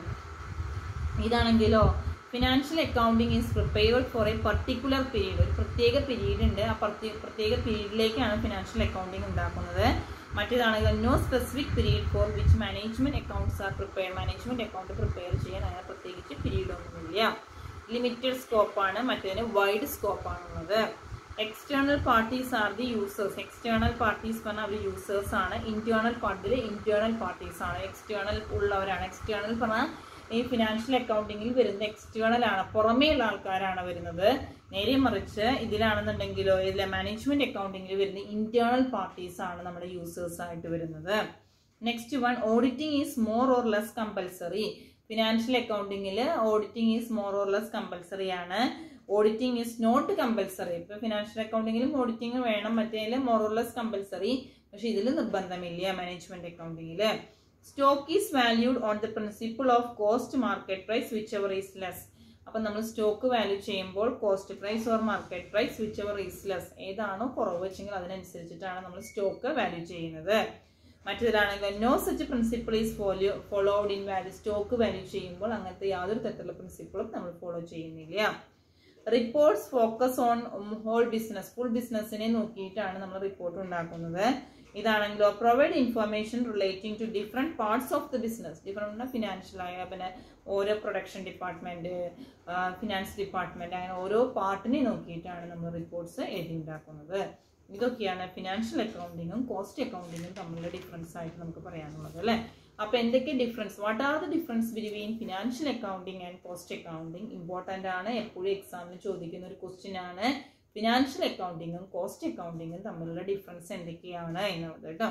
ഇതാണെങ്കിലോ financial accounting is prepared for a particular period ഒരു പ്രത്യേക പീരീഡ് ഉണ്ട് ആ പ്രത്യേക പ്രത്യേക പീരീഡിലേക്കാണ് ഫിനാൻഷ്യൽ അക്കൗണ്ടിങ് ഉണ്ടാക്കുന്നത് മറ്റേതാണെങ്കിൽ no specific period for which management accounts are prepare management account prepare ചെയ്യാൻ അങ്ങനെ പ്രത്യേകിച്ച് പീരീഡ് ഒന്നുമില്ല ലിമിറ്റഡ് സ്കോപ്പാണ് മറ്റേതിന് വൈഡ് സ്കോപ്പാണുള്ളത് external parties are the users external parties പറഞ്ഞാൽ അവർ യൂസേഴ്സ് ആണ് ഇന്റേണൽ പാർട്ടിൽ ഇന്റേണൽ പാർട്ടീസ് ആണ് എക്സ്റ്റേണൽ ഉള്ളവരാണ് എക്സ്റ്റേണൽ പറഞ്ഞാൽ ഈ ഫിനാൻഷ്യൽ അക്കൗണ്ടിങ്ങിൽ വരുന്ന എക്സ്റ്റേണൽ ആണ് പുറമേയുള്ള ആൾക്കാരാണ് വരുന്നത് നേരെ മറിച്ച് ഇതിലാണെന്നുണ്ടെങ്കിലോ ഇതിലെ മാനേജ്മെന്റ് അക്കൗണ്ടിങ്ങിൽ വരുന്ന ഇന്റേണൽ പാർട്ടീസ് ആണ് നമ്മുടെ യൂസേഴ്സ് ആയിട്ട് വരുന്നത് next one auditing is more or less compulsory financial അക്കൗണ്ടിങ്ങിൽ auditing is more or less compulsory ആണ് ഓഡിറ്റിംഗ് ഈസ് നോട്ട് കമ്പൽസറി ഇപ്പൊ ഫിനാൻഷ്യൽ അക്കൗണ്ടിങ്ങിലും ഓഡിറ്റിംഗ് വേണം മറ്റേതിൽ മോർ ഓർ ലെസ് കമ്പൽസറി പക്ഷെ ഇതിൽ നിർബന്ധമില്ല മാനേജ്മെന്റ് അക്കൗണ്ടിങ്ങിൽ stock is valued on the principle of cost market price whichever is less അപ്പം നമ്മൾ സ്റ്റോക്ക് വാല്യൂ ചെയ്യുമ്പോൾ cost price or market price whichever is less ഏതാണോ കുറവ് വെച്ചെങ്കിൽ അതിനനുസരിച്ചിട്ടാണ് നമ്മൾ സ്റ്റോക്ക് വാല്യൂ ചെയ്യുന്നത് മറ്റേതിലാണെങ്കിൽ no such principle is follow followed in value stock value ചെയ്യുമ്പോൾ അങ്ങനത്തെ യാതൊരു തരത്തിലുള്ള പ്രിൻസിപ്പിളും നമ്മൾ ഫോളോ ചെയ്യുന്നില്ല reports focus on whole business full ബിസിനസ്സിനെ നോക്കിയിട്ടാണ് നമ്മൾ റിപ്പോർട്ട് ഉണ്ടാക്കുന്നത് ഇതാണെങ്കിലോ provide information relating to different parts of the business different ഫിനാൻഷ്യലായ പിന്നെ ഓരോ പ്രൊഡക്ഷൻ ഡിപ്പാർട്ട്മെൻറ്റ് ഫിനാൻസ് ഡിപ്പാർട്ട്മെൻറ്റ് അങ്ങനെ ഓരോ പാർട്ടിനെ നോക്കിയിട്ടാണ് നമ്മൾ റിപ്പോർട്ട്സ് എഴുതി ഉണ്ടാക്കുന്നത് ഇതൊക്കെയാണ് ഫിനാൻഷ്യൽ അക്കൗണ്ടിങ്ങും കോസ്റ്റ് അക്കൗണ്ടിങ്ങും തമ്മിലുള്ള ഡിഫറൻസ് ആയിട്ട് നമുക്ക് പറയാനുള്ളത് അല്ലേ അപ്പൊ എന്തൊക്കെ difference what are the difference between financial accounting and cost accounting important ആണ് എപ്പോഴും എക്സാമിന് ചോദിക്കുന്ന ഒരു ക്വസ്റ്റ്യൻ ആണ് ഫിനാൻഷ്യൽ അക്കൗണ്ടിങ്ങും കോസ്റ്റ് അക്കൗണ്ടിങ്ങും തമ്മിലുള്ള ഡിഫറൻസ് എന്തൊക്കെയാണ് എന്നുള്ളത് കേട്ടോ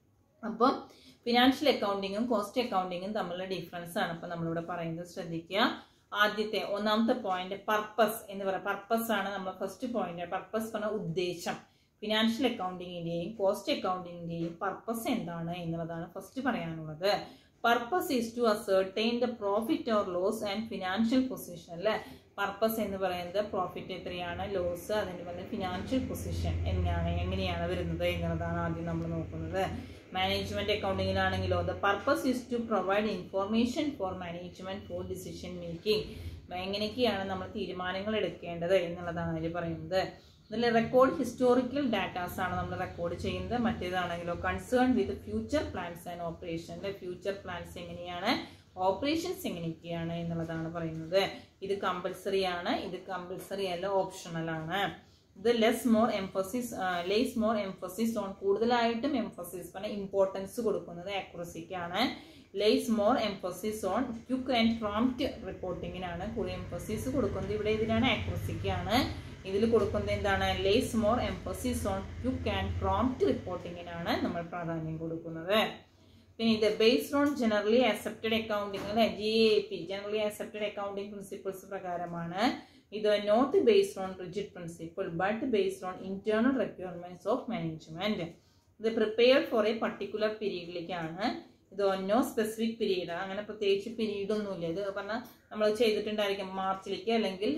അപ്പം ഫിനാൻഷ്യൽ അക്കൗണ്ടിങ്ങും കോസ്റ്റ് അക്കൗണ്ടിങ്ങും തമ്മിലുള്ള ഡിഫറൻസ് ആണ് ഇപ്പൊ നമ്മളിവിടെ പറയുന്നത് ശ്രദ്ധിക്കുക ആദ്യത്തെ ഒന്നാമത്തെ പോയിന്റ് പർപ്പസ് എന്ന് പറയുക പർപ്പസ് ആണ് നമ്മൾ ഫസ്റ്റ് പോയിന്റ് പർപ്പസ് പറഞ്ഞ ഉദ്ദേശം ഫിനാൻഷ്യൽ അക്കൗണ്ടിങ്ങിന്റെയും കോസ്റ്റ് അക്കൗണ്ടിങ്ങിന്റെയും പർപ്പസ് എന്താണ് എന്നുള്ളതാണ് ഫസ്റ്റ് പറയാനുള്ളത് purpose is to ascertain the profit or loss and financial position അല്ലെ പർപ്പസ് എന്ന് പറയുന്നത് പ്രോഫിറ്റ് എത്രയാണ് ലോസ് അതിന് പറഞ്ഞ ഫിനാൻഷ്യൽ പൊസിഷൻ എങ്ങനെയാണ് എങ്ങനെയാണ് വരുന്നത് എന്നുള്ളതാണ് ആദ്യം നമ്മൾ നോക്കുന്നത് മാനേജ്മെന്റ് അക്കൗണ്ടിങ്ങിലാണെങ്കിലോ the purpose is to provide information for management for decision making എങ്ങനെയൊക്കെയാണ് നമ്മൾ തീരുമാനങ്ങൾ എടുക്കേണ്ടത് എന്നുള്ളതാണ് അതിൽ പറയുന്നത് ഇതിൽ റെക്കോർഡ് ഹിസ്റ്റോറിക്കൽ ഡാറ്റാസ് ആണ് നമ്മൾ റെക്കോർഡ് ചെയ്യുന്നത് മറ്റേതാണെങ്കിലോ concern with future plans and ഓപ്പറേഷൻ്റെ ഫ്യൂച്ചർ പ്ലാൻസ് എങ്ങനെയാണ് ഓപ്പറേഷൻസ് എങ്ങനെയൊക്കെയാണ് എന്നുള്ളതാണ് പറയുന്നത് ഇത് കമ്പൽസറി ആണ് ഇത് കമ്പൽസറി അല്ല ഓപ്ഷണൽ ആണ് ഇത് less more emphasis less more emphasis on കൂടുതലായിട്ടും എംഫസിസ് പറഞ്ഞാൽ ഇമ്പോർട്ടൻസ് കൊടുക്കുന്നത് ആക്യുറസിക്കാണ് less more emphasis on quick and prompt റിപ്പോർട്ടിങ്ങിനാണ് കൂടുതൽ എംഫസിസ് കൊടുക്കുന്നത് ഇവിടെ ഇതിനാണ് ആക്യുറസിക്കാണ് ഇതിൽ കൊടുക്കുന്നത് എന്താണ് less more emphasis on quick and prompt റിപ്പോർട്ടിങ്ങിനാണ് നമ്മൾ പ്രാധാന്യം കൊടുക്കുന്നത് പിന്നെ ഇത് based on generally accepted accounting അല്ലെ G A P generally accepted accounting principles പ്രകാരമാണ് ഇത് not based on rigid principle but based on internal requirements of management ഇത് പ്രിപ്പയർഡ് ഫോർ എ പർട്ടിക്കുലർ പീരീഡിലേക്കാണ് ഇത് നോ സ്പെസിഫിക് പീരീഡ് അങ്ങനെ പ്രത്യേകിച്ച് പീരീഡ് ഒന്നുമില്ല ഇത് പറഞ്ഞാൽ നമ്മൾ ചെയ്തിട്ടുണ്ടായിരിക്കും മാർച്ചിലേക്ക് അല്ലെങ്കിൽ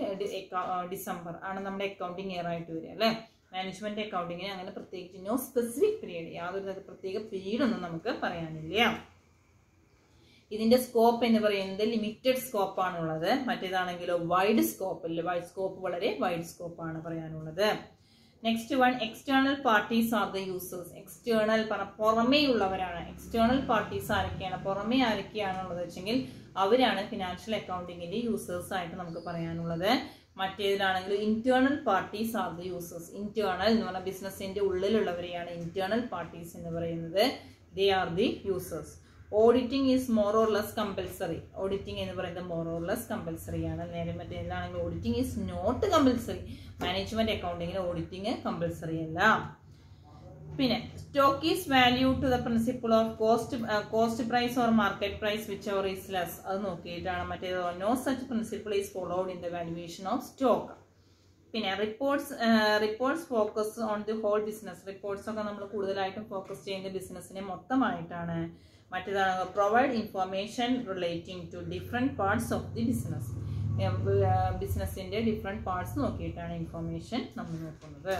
ഡിസംബർ ആണ് നമ്മുടെ അക്കൗണ്ടിങ് ഇയർ ആയിട്ട് വരിക അല്ലേ മാനേജ്മെന്റ് അക്കൗണ്ടിങ്ങിന് അങ്ങനെ പ്രത്യേകിച്ച് നോ സ്പെസിഫിക് പീരീഡ് യാതൊരു തരത്തിൽ പ്രത്യേക പീരീഡ് ഒന്നും നമുക്ക് പറയാനില്ല ഇതിന്റെ സ്കോപ്പ് എന്ന് പറയുന്നത് ലിമിറ്റഡ് സ്കോപ്പ് ആണുള്ളത് മറ്റേതാണെങ്കിലോ വൈഡ് സ്കോപ്പ് അല്ല വൈഡ് സ്കോപ്പ് വളരെ വൈഡ് സ്കോപ്പ് ആണ് പറയാനുള്ളത് next one external parties are the users external പറ പുറമേ ഉള്ളവരാണ് എക്സ്റ്റേണൽ പാർട്ടീസ് ആരൊക്കെയാണ് പുറമേ ആരൊക്കെയാണുള്ളത് വെച്ചെങ്കിൽ അവരാണ് ഫിനാൻഷ്യൽ അക്കൗണ്ടിങ്ങിന്റെ യൂസേഴ്സ് ആയിട്ട് നമുക്ക് പറയാനുള്ളത് മറ്റേതിലാണെങ്കിൽ internal parties are the users internal എന്ന് പറഞ്ഞാൽ ബിസിനസിന്റെ ഉള്ളിലുള്ളവരെയാണ് ഇന്റേണൽ പാർട്ടീസ് എന്ന് പറയുന്നത് they are the users auditing is more or less compulsory auditing എന്ന് പറയുന്നത് മോർ ഓർ ലെസ് കമ്പൽസറി ആണ് നേരെ മറ്റേതാണെങ്കിൽ auditing is not compulsory management അക്കൗണ്ടിങ്ങിൽ ഓഡിറ്റിംഗ് കമ്പൽസറി അല്ല പിന്നെ stock is value to the principle of cost cost price or market price which or is less അത് നോക്കിയിട്ടാണ് മറ്റേത് no such principle is followed in the valuation of stock പിന്നെ reports reports focus on the whole business reports ഒക്കെ നമ്മൾ കൂടുതലായിട്ടും ഫോക്കസ് ചെയ്യുന്ന ബിസിനസ്സിനെ മൊത്തമായിട്ടാണ് മറ്റേതാണ് provide information relating to different parts of the business ബിസിനസ്സിൻ്റെ ഡിഫറെൻറ്റ് പാർട്സ് നോക്കിയിട്ടാണ് ഇൻഫർമേഷൻ നമ്മൾ നോക്കുന്നത്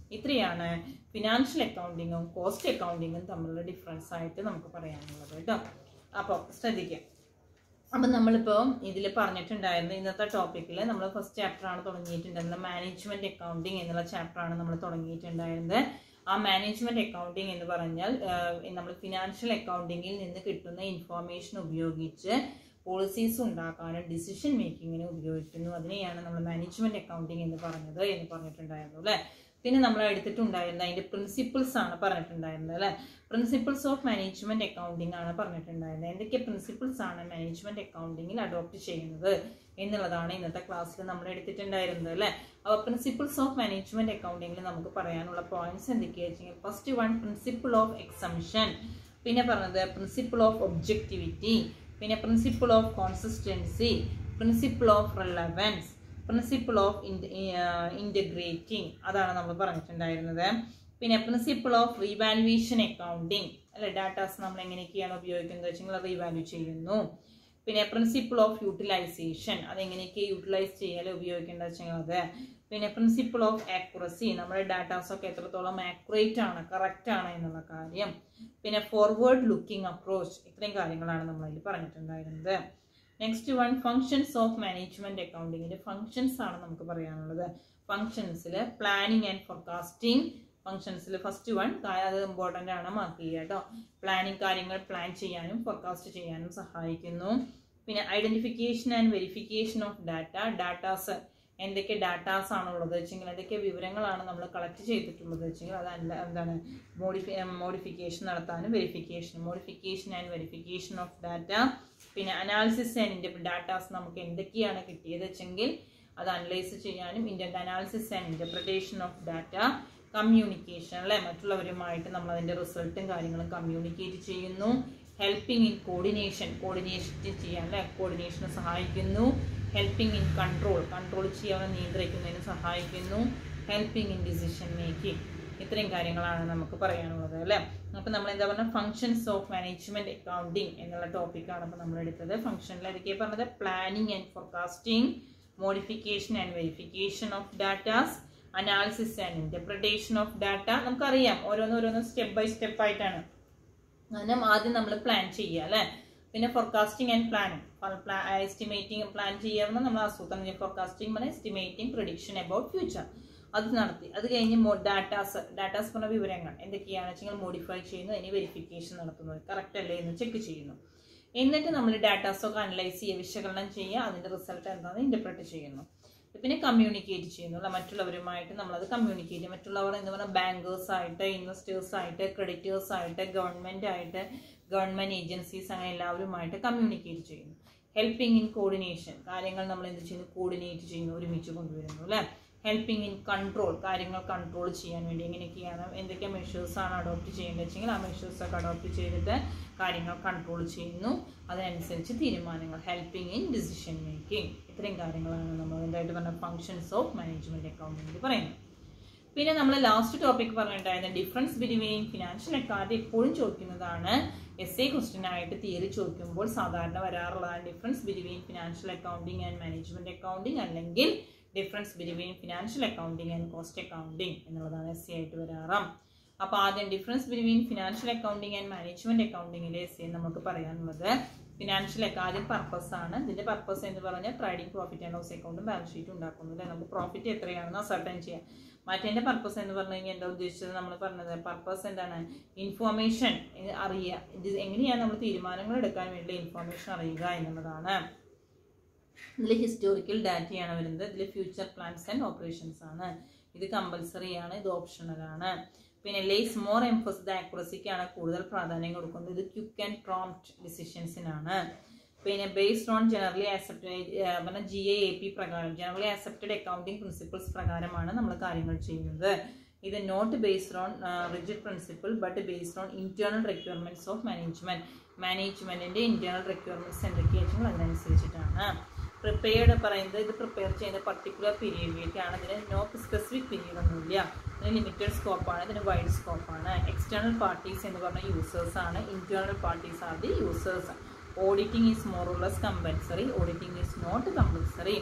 ഇത്രയാണ് ഫിനാൻഷ്യൽ അക്കൗണ്ടിങ്ങും കോസ്റ്റ് അക്കൗണ്ടിങ്ങും തമ്മിലുള്ള ഡിഫറൻസ് ആയിട്ട് നമുക്ക് പറയാനുള്ളത് കേട്ടോ അപ്പോൾ ശ്രദ്ധിക്കാം അപ്പം നമ്മളിപ്പോൾ ഇതിൽ പറഞ്ഞിട്ടുണ്ടായിരുന്നു ഇന്നത്തെ ടോപ്പിക്കിൽ നമ്മൾ ഫസ്റ്റ് ചാപ്റ്ററാണ് തുടങ്ങിയിട്ടുണ്ടായിരുന്നത് മാനേജ്മെന്റ് അക്കൗണ്ടിങ് എന്നുള്ള ചാപ്റ്ററാണ് നമ്മൾ തുടങ്ങിയിട്ടുണ്ടായിരുന്നത് ആ മാനേജ്മെന്റ് അക്കൗണ്ടിങ് എന്ന് പറഞ്ഞാൽ നമ്മൾ ഫിനാൻഷ്യൽ അക്കൗണ്ടിങ്ങിൽ നിന്ന് കിട്ടുന്ന ഇൻഫോർമേഷൻ ഉപയോഗിച്ച് പോളിസീസ് ഉണ്ടാക്കാനും ഡിസിഷൻ മേക്കിങ്ങിനും ഉപയോഗിക്കുന്നു അതിനെയാണ് നമ്മൾ മാനേജ്മെന്റ് അക്കൗണ്ടിങ് എന്ന് പറഞ്ഞത് എന്ന് പറഞ്ഞിട്ടുണ്ടായിരുന്നു അല്ലേ പിന്നെ നമ്മൾ എടുത്തിട്ടുണ്ടായിരുന്നത് അതിന്റെ പ്രിൻസിപ്പിൾസ് ആണ് പറഞ്ഞിട്ടുണ്ടായിരുന്നത് അല്ലെ പ്രിൻസിപ്പിൾസ് ഓഫ് മാനേജ്മെന്റ് അക്കൗണ്ടിങ് ആണ് പറഞ്ഞിട്ടുണ്ടായിരുന്നത് എന്തൊക്കെ പ്രിൻസിപ്പിൾസ് ആണ് മാനേജ്മെന്റ് അക്കൗണ്ടിങ്ങിൽ അഡോപ്റ്റ് ചെയ്യുന്നത് എന്നുള്ളതാണ് ഇന്നത്തെ ക്ലാസ്സിൽ നമ്മൾ എടുത്തിട്ടുണ്ടായിരുന്നത് അല്ലെ അപ്പോൾ പ്രിൻസിപ്പിൾസ് ഓഫ് മാനേജ്മെന്റ് അക്കൗണ്ടിങ്ങിൽ നമുക്ക് പറയാനുള്ള പോയിന്റ്സ് എന്തൊക്കെയാണെന്ന് വെച്ചാൽ first one principle of exception പിന്നെ പറഞ്ഞത് പ്രിൻസിപ്പിൾ ഓഫ് ഒബ്ജക്ടിവിറ്റി പിന്നെ principle of consistency principle of relevance principle of integrating അതാണ് നമ്മൾ പറഞ്ഞിട്ടുണ്ടായിരുന്നത് പിന്നെ പ്രിൻസിപ്പിൾ ഓഫ് റീവാലുവേഷൻ അക്കൗണ്ടിങ് അല്ലെ ഡാറ്റാസ് നമ്മൾ എങ്ങനെയൊക്കെയാണ് ഉപയോഗിക്കുന്നത് വെച്ചെങ്കിൽ അത് റീവാല്യൂ ചെയ്യുന്നു പിന്നെ പ്രിൻസിപ്പിൾ ഓഫ് യൂട്ടിലൈസേഷൻ അതെങ്ങനെയൊക്കെ യൂട്ടിലൈസ് ചെയ്യാൻ ഉപയോഗിക്കേണ്ടത് വെച്ചെങ്കിൽ അത് പിന്നെ പ്രിൻസിപ്പിൾ ഓഫ് ആക്യുറസി നമ്മുടെ ഡാറ്റാസ് ഒക്കെ എത്രത്തോളം ആക്യുറേറ്റ് ആണ് കറക്റ്റ് ആണ് എന്നുള്ള കാര്യം പിന്നെ ഫോർവേഡ് ലുക്കിംഗ് അപ്രോച്ച് ഇത്രയും കാര്യങ്ങളാണ് നമ്മൾ അതിൽ പറഞ്ഞിട്ടുണ്ടായിരുന്നത് next one functions of management അക്കൗണ്ടിങ്ങിന്റെ ഫങ്ഷൻസ് ആണ് നമുക്ക് പറയാനുള്ളത് ഫങ്ഷൻസിൽ പ്ലാനിങ് ആൻഡ് ഫോർകാസ്റ്റിംഗ് ഫങ്ഷൻസിൽ ഫസ്റ്റ് വൺ അത് ഇമ്പോർട്ടൻ്റ് ആണ് മാർക്ക് ചെയ്യുക കേട്ടോ പ്ലാനിങ് കാര്യങ്ങൾ പ്ലാൻ ചെയ്യാനും ഫോർകാസ്റ്റ് ചെയ്യാനും സഹായിക്കുന്നു പിന്നെ identification and verification of data datas എന്തൊക്കെ ഡാറ്റാസ് ആണുള്ളത് വെച്ചെങ്കിൽ എന്തൊക്കെ വിവരങ്ങളാണ് നമ്മൾ കളക്ട് ചെയ്തിട്ടുള്ളത് വെച്ചെങ്കിൽ അതല്ല എന്താണ് മോഡിഫി മോഡിഫിക്കേഷൻ നടത്താനും verification modification and verification of data പിന്നെ അനാലിസിസ് ആൻഡ് ഡാറ്റാസ് നമുക്ക് എന്തൊക്കെയാണ് കിട്ടിയത് വെച്ചെങ്കിൽ അത് അനലൈസ് ചെയ്യാനും Indian analysis and interpretation of data communication അല്ലെ മറ്റുള്ളവരുമായിട്ട് നമ്മൾ അതിന്റെ റിസൾട്ടും കാര്യങ്ങളും കമ്മ്യൂണിക്കേറ്റ് ചെയ്യുന്നു ഹെൽപ്പിംഗ് ഇൻ കോർഡിനേഷൻ കോർഡിനേഷൻ ചെയ്യാൻ അല്ലെ കോർഡിനേഷന് സഹായിക്കുന്നു ഹെൽപ്പിംഗ് ഇൻ കൺട്രോൾ കൺട്രോൾ ചെയ്യാൻ നിയന്ത്രിക്കുന്നതിന് സഹായിക്കുന്നു ഹെൽപ്പിംഗ് ഇൻ ഡിസിഷൻ മേക്കിംഗ് ഇത്രയും കാര്യങ്ങളാണ് നമുക്ക് പറയാനുള്ളത് അല്ലേ അപ്പോൾ നമ്മൾ എന്താ പറഞ്ഞാൽ ഫങ്ഷൻസ് ഓഫ് മാനേജ്മെന്റ് അക്കൗണ്ടിങ് എന്നുള്ള ടോപ്പിക്കാണ് ഇപ്പോൾ നമ്മൾ എടുത്തത് ഫംഗ്ഷനിൽ ഏതൊക്കെ പറഞ്ഞത് planning and forecasting modification and verification of datas analysis and interpretation of data നമുക്കറിയാം ഓരോന്നോരോന്ന് സ്റ്റെപ്പ് ബൈ സ്റ്റെപ്പ് ആയിട്ടാണ് അതിന് ആദ്യം നമ്മൾ പ്ലാൻ ചെയ്യുക അല്ലേ പിന്നെ forecasting and planning estimating plan ചെയ്യാവുന്ന നമ്മൾ ആസൂത്രണം ഫോർകാസ്റ്റിംഗ് പറഞ്ഞാൽ എസ്റ്റിമേറ്റിംഗ് പ്രൊഡിക്ഷൻ അബൌട്ട് ഫ്യൂച്ചർ അത് നടത്തി അത് കഴിഞ്ഞ് ഡാറ്റാസ് ഡാറ്റാസ് പറഞ്ഞ വിവരങ്ങൾ എന്തൊക്കെയാണെന്ന് വെച്ചാൽ മോഡിഫൈ ചെയ്യുന്നു അതിന് വെരിഫിക്കേഷൻ നടത്തുന്നത് കറക്റ്റ് അല്ലേ എന്ന് ചെക്ക് ചെയ്യുന്നു എന്നിട്ട് നമ്മൾ ഡാറ്റാസ് ഒക്കെ അനലൈസ് ചെയ്യുക വിശകലനം ചെയ്യുക അതിന്റെ റിസൾട്ട് എന്താണെന്ന് ഇന്റർപ്രറ്റ് ചെയ്യുന്നു പിന്നെ കമ്മ്യൂണിക്കേറ്റ് ചെയ്യുന്നു മറ്റുള്ളവരുമായിട്ട് നമ്മളത് കമ്മ്യൂണിക്കേറ്റ് ചെയ്യും മറ്റുള്ളവർ എന്ന് പറഞ്ഞാൽ ബാങ്കേഴ്സ് ആയിട്ട് ഇൻവെസ്റ്റേഴ്സ് ആയിട്ട് ക്രെഡിറ്റേഴ്സ് ആയിട്ട് ഗവൺമെന്റ് ആയിട്ട് ഗവൺമെന്റ് ഏജൻസീസ് അങ്ങനെ എല്ലാവരുമായിട്ട് കമ്മ്യൂണിക്കേറ്റ് ചെയ്യുന്നു ഹെൽപ്പിംഗ് ഇൻ കോർഡിനേഷൻ കാര്യങ്ങൾ നമ്മൾ എന്ത് ചെയ്യുന്നു കോർഡിനേറ്റ് ചെയ്യുന്നു ഒരുമിച്ച് കൊണ്ടുവരുന്നു അല്ലേ ഹെൽപ്പിംഗ് ഇൻ കൺട്രോൾ കാര്യങ്ങൾ കൺട്രോൾ ചെയ്യാൻ വേണ്ടി എങ്ങനെയൊക്കെയാണ് എന്തൊക്കെ മെഷേഴ്സ് ആണ് അഡോപ്റ്റ് ചെയ്യേണ്ടത് വെച്ചെങ്കിൽ ആ മെഷേഴ്സ് ഒക്കെ അഡോപ്റ്റ് ചെയ്തിട്ട് കാര്യങ്ങൾ കൺട്രോൾ ചെയ്യുന്നു അതിനനുസരിച്ച് തീരുമാനങ്ങൾ ഹെൽപ്പിംഗ് ഇൻ ഡിസിഷൻ മേക്കിംഗ് ഇത്രയും കാര്യങ്ങളാണ് നമ്മൾ എന്തായിട്ട് പറഞ്ഞ ഫങ്ഷൻസ് ഓഫ് മാനേജ്മെന്റ് അക്കൗണ്ടിങ്ങിൽ പറയുന്നത് പിന്നെ നമ്മൾ ലാസ്റ്റ് ടോപ്പിക് പറഞ്ഞിട്ടുണ്ടായിരുന്ന ഡിഫറൻസ് ബിറ്റ്വീൻ ഫിനാൻഷ്യൽ അക്കൗണ്ട് എപ്പോഴും ചോദിക്കുന്നതാണ് എസ് എ ക്വസ്റ്റ്യൻ ആയിട്ട് തിയറി ചോദിക്കുമ്പോൾ സാധാരണ വരാറുള്ളതാണ് difference between financial accounting and management accounting അല്ലെങ്കിൽ difference between financial accounting and cost accounting എന്നുള്ളതാണ് എസ് സി ആയിട്ട് വരാറാം അപ്പോൾ ആദ്യം difference between financial accounting and management അക്കൗണ്ടിങ്ങിലെ എസ് സി നമുക്ക് പറയാനുള്ളത് ഫിനാൻഷ്യൽ ആദ്യം പർപ്പസ് ആണ് ഇതിന്റെ പർപ്പസ് എന്ന് പറഞ്ഞാൽ ട്രേഡിംഗ് പ്രോഫിറ്റ് ആൻഡ് ലോസ് അക്കൗണ്ടും ബാലൻസ് ഷീറ്റും ഉണ്ടാക്കുന്നു അല്ലെ നമുക്ക് പ്രോഫിറ്റ് എത്രയാണെന്ന് അസർട്ടൻ ചെയ്യാം മറ്റേന്റെ പർപ്പസ് എന്ന് പറഞ്ഞു കഴിഞ്ഞാൽ എന്താ ഉദ്ദേശിച്ചത് നമ്മൾ പറഞ്ഞത് പർപ്പസ് എന്താണ് ഇൻഫോർമേഷൻ അറിയുക ഇത് എങ്ങനെയാണ് നമ്മൾ തീരുമാനങ്ങൾ എടുക്കാൻ വേണ്ടി ഇൻഫോർമേഷൻ അറിയുക എന്നുള്ളതാണ് ഇതിൽ ഹിസ്റ്റോറിക്കൽ ഡാറ്റയാണ് വരുന്നത് ഇതിൽ ഫ്യൂച്ചർ പ്ലാൻസ് ആൻഡ് ഓപ്പറേഷൻസ് ആണ് ഇത് കമ്പൽസറി ആണ് ഇത് ഓപ്ഷണൽ ആണ് പിന്നെ ലേസ് മോർ എംഫോസ് ദ ആക്യുറസിക്കാണ് കൂടുതൽ പ്രാധാന്യം കൊടുക്കുന്നത് ഇത് ക്യുക്ക് ആൻഡ് പ്രോംപ്റ്റ് ഡിസിഷൻസിനാണ് പിന്നെ ബേസ്ഡ് ഓൺ ജനറലി ആക്സെപ്റ്റഡ് പറഞ്ഞാൽ ജി എ എ പി പ്രകാരം ജനറലി ആക്സെപ്റ്റഡ് അക്കൗണ്ടിംഗ് പ്രിൻസിപ്പിൾസ് പ്രകാരമാണ് നമ്മൾ കാര്യങ്ങൾ ചെയ്യുന്നത് ഇത് not based on rigid principle but based on internal requirements of management മാനേജ്മെന്റിന്റെ ഇന്റേണൽ റിക്വയർമെന്റ്സ് എന്തൊക്കെയാണെന്ന് അതിനനുസരിച്ചിട്ടാണ് പ്രിപ്പയർഡ് പറയുന്നത് ഇത് പ്രിപ്പയർ ചെയ്യുന്ന പർട്ടിക്കുലർ പീരീഡിലേക്കാണ് ഇതിന് നോ സ്പെസിഫിക് പീരീഡ് ഒന്നുമില്ല ഇതിന് ലിമിറ്റഡ് സ്കോപ്പാണ് ഇതിന് വൈഡ് സ്കോപ്പാണ് എക്സ്റ്റേണൽ പാർട്ടീസ് എന്ന് പറഞ്ഞ യൂസേഴ്സ് ആണ് internal parties are the users auditing is more less compulsory auditing is not compulsory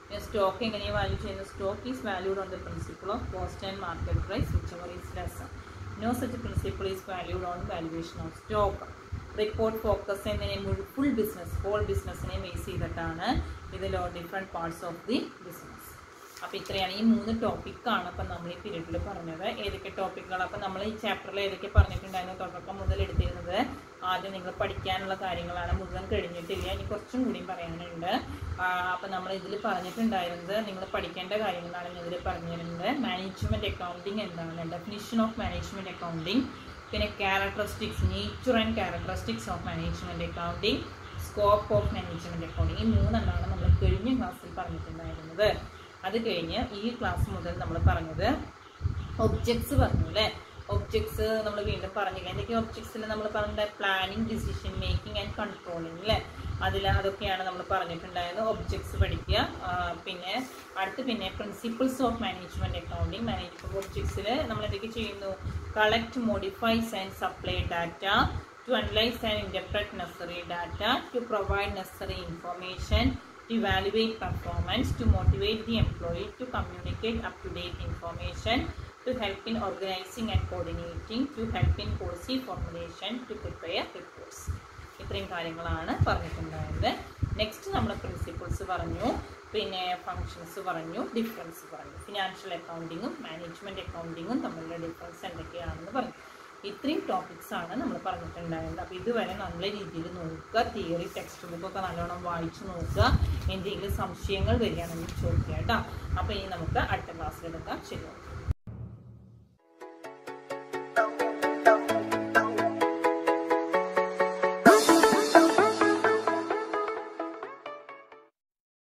പിന്നെ സ്റ്റോക്ക് എങ്ങനെയാണ് വാല്യൂ ചെയ്യുന്നത് stock is valued on the principle of cost and market price whichever is less no such principle is valued on valuation of stock report focus എന്നതിനെ ഫുൾ ബിസിനസ് ഹോൾ ബിസിനസ്സിനെ ബേസ് ചെയ്തിട്ടാണ് ഇതിലോ different parts of the business അപ്പോൾ ഇത്രയാണ് ഈ മൂന്ന് ടോപ്പിക്കാണ് അപ്പം നമ്മൾ ഈ പീരീഡിൽ പറഞ്ഞത് ഏതൊക്കെ ടോപ്പിക്കുകൾ അപ്പം നമ്മൾ ഈ ചാപ്റ്ററിൽ ഏതൊക്കെ പറഞ്ഞിട്ടുണ്ടായിരുന്നു തുടക്കം മുതൽ എടുത്തിരുന്നത് ആദ്യം നിങ്ങൾ പഠിക്കാനുള്ള കാര്യങ്ങളാണ് മുഴുവൻ കഴിഞ്ഞിട്ടില്ല ഇനി കുറച്ചും കൂടി പറയാനുണ്ട് അപ്പം നമ്മൾ ഇതിൽ പറഞ്ഞിട്ടുണ്ടായിരുന്നത് നിങ്ങൾ പഠിക്കേണ്ട കാര്യങ്ങളാണ് ഇതിൽ പറഞ്ഞിരുന്നത് മാനേജ്മെൻറ്റ് അക്കൗണ്ടിങ് എന്താണ് ഡെഫിനിഷൻ ഓഫ് മാനേജ്മെൻറ്റ് അക്കൗണ്ടിങ് പിന്നെ characteristics nature and characteristics of management accounting scope of management accounting ഈ മൂന്നെണ്ണമാണ് നമ്മൾ കഴിഞ്ഞ ക്ലാസ്സിൽ പറഞ്ഞിട്ടുണ്ടായിരുന്നത് അത് കഴിഞ്ഞ് ഈ ക്ലാസ് മുതൽ നമ്മൾ പറഞ്ഞത് ഒബ്ജക്ട്സ് പറഞ്ഞു അല്ലേ ഒബ്ജക്ട്സ് നമ്മൾ വീണ്ടും പറഞ്ഞില്ല എന്തൊക്കെ ഒബ്ജക്ട്സിൽ നമ്മൾ പറഞ്ഞ planning decision making and controlling അല്ലേ അതിൽ അതൊക്കെയാണ് നമ്മൾ പറഞ്ഞിട്ടുണ്ടായത് ഒബ്ജക്ട്സ് പഠിക്കുക ആ, പിന്നെ അടുത്ത് പിന്നെ principles of management accounting management ഒബ്ജക്ട്സിൽ നമ്മൾ എന്തൊക്കെ ചെയ്യുന്നു collect modifies and supply data to analyse and interpret necessary data to provide necessary information to evaluate performance, to motivate the employee to communicate up-to-date information, to help in organizing and coordinating, to help in policy formulation, to prepare reports. ഇത്രയും കാര്യങ്ങളാണ് പറഞ്ഞിട്ടുണ്ടായത് നെക്സ്റ്റ് നമ്മൾ പ്രിൻസിപ്പിൾസ് പറഞ്ഞു പിന്നെ ഫങ്ഷൻസ് പറഞ്ഞു ഡിഫറൻസ് പറഞ്ഞു ഫിനാൻഷ്യൽ അക്കൗണ്ടിങ്ങും മാനേജ്മെൻറ്റ് അക്കൗണ്ടിങ്ങും തമ്മിലുള്ള ഡിഫറൻസ് എന്തൊക്കെയാണെന്ന് പറഞ്ഞു ഇത്രയും ടോപ്പിക്സ് ആണ് നമ്മൾ പറഞ്ഞിട്ടുണ്ടായിരുന്നത് അപ്പോൾ ഇതുവരെ നല്ല രീതിയിൽ നോക്കുക തിയറി ടെക്സ്റ്റ് ബുക്കൊക്കെ നല്ലോണം വായിച്ചു നോക്കുക എന്തെങ്കിലും സംശയങ്ങൾ വരികയാണെങ്കിൽ ചോദിക്കുക കേട്ടോ അപ്പോൾ ഇനി നമുക്ക് അടുത്ത ക്ലാസ്സിലെടുക്കാം ശരി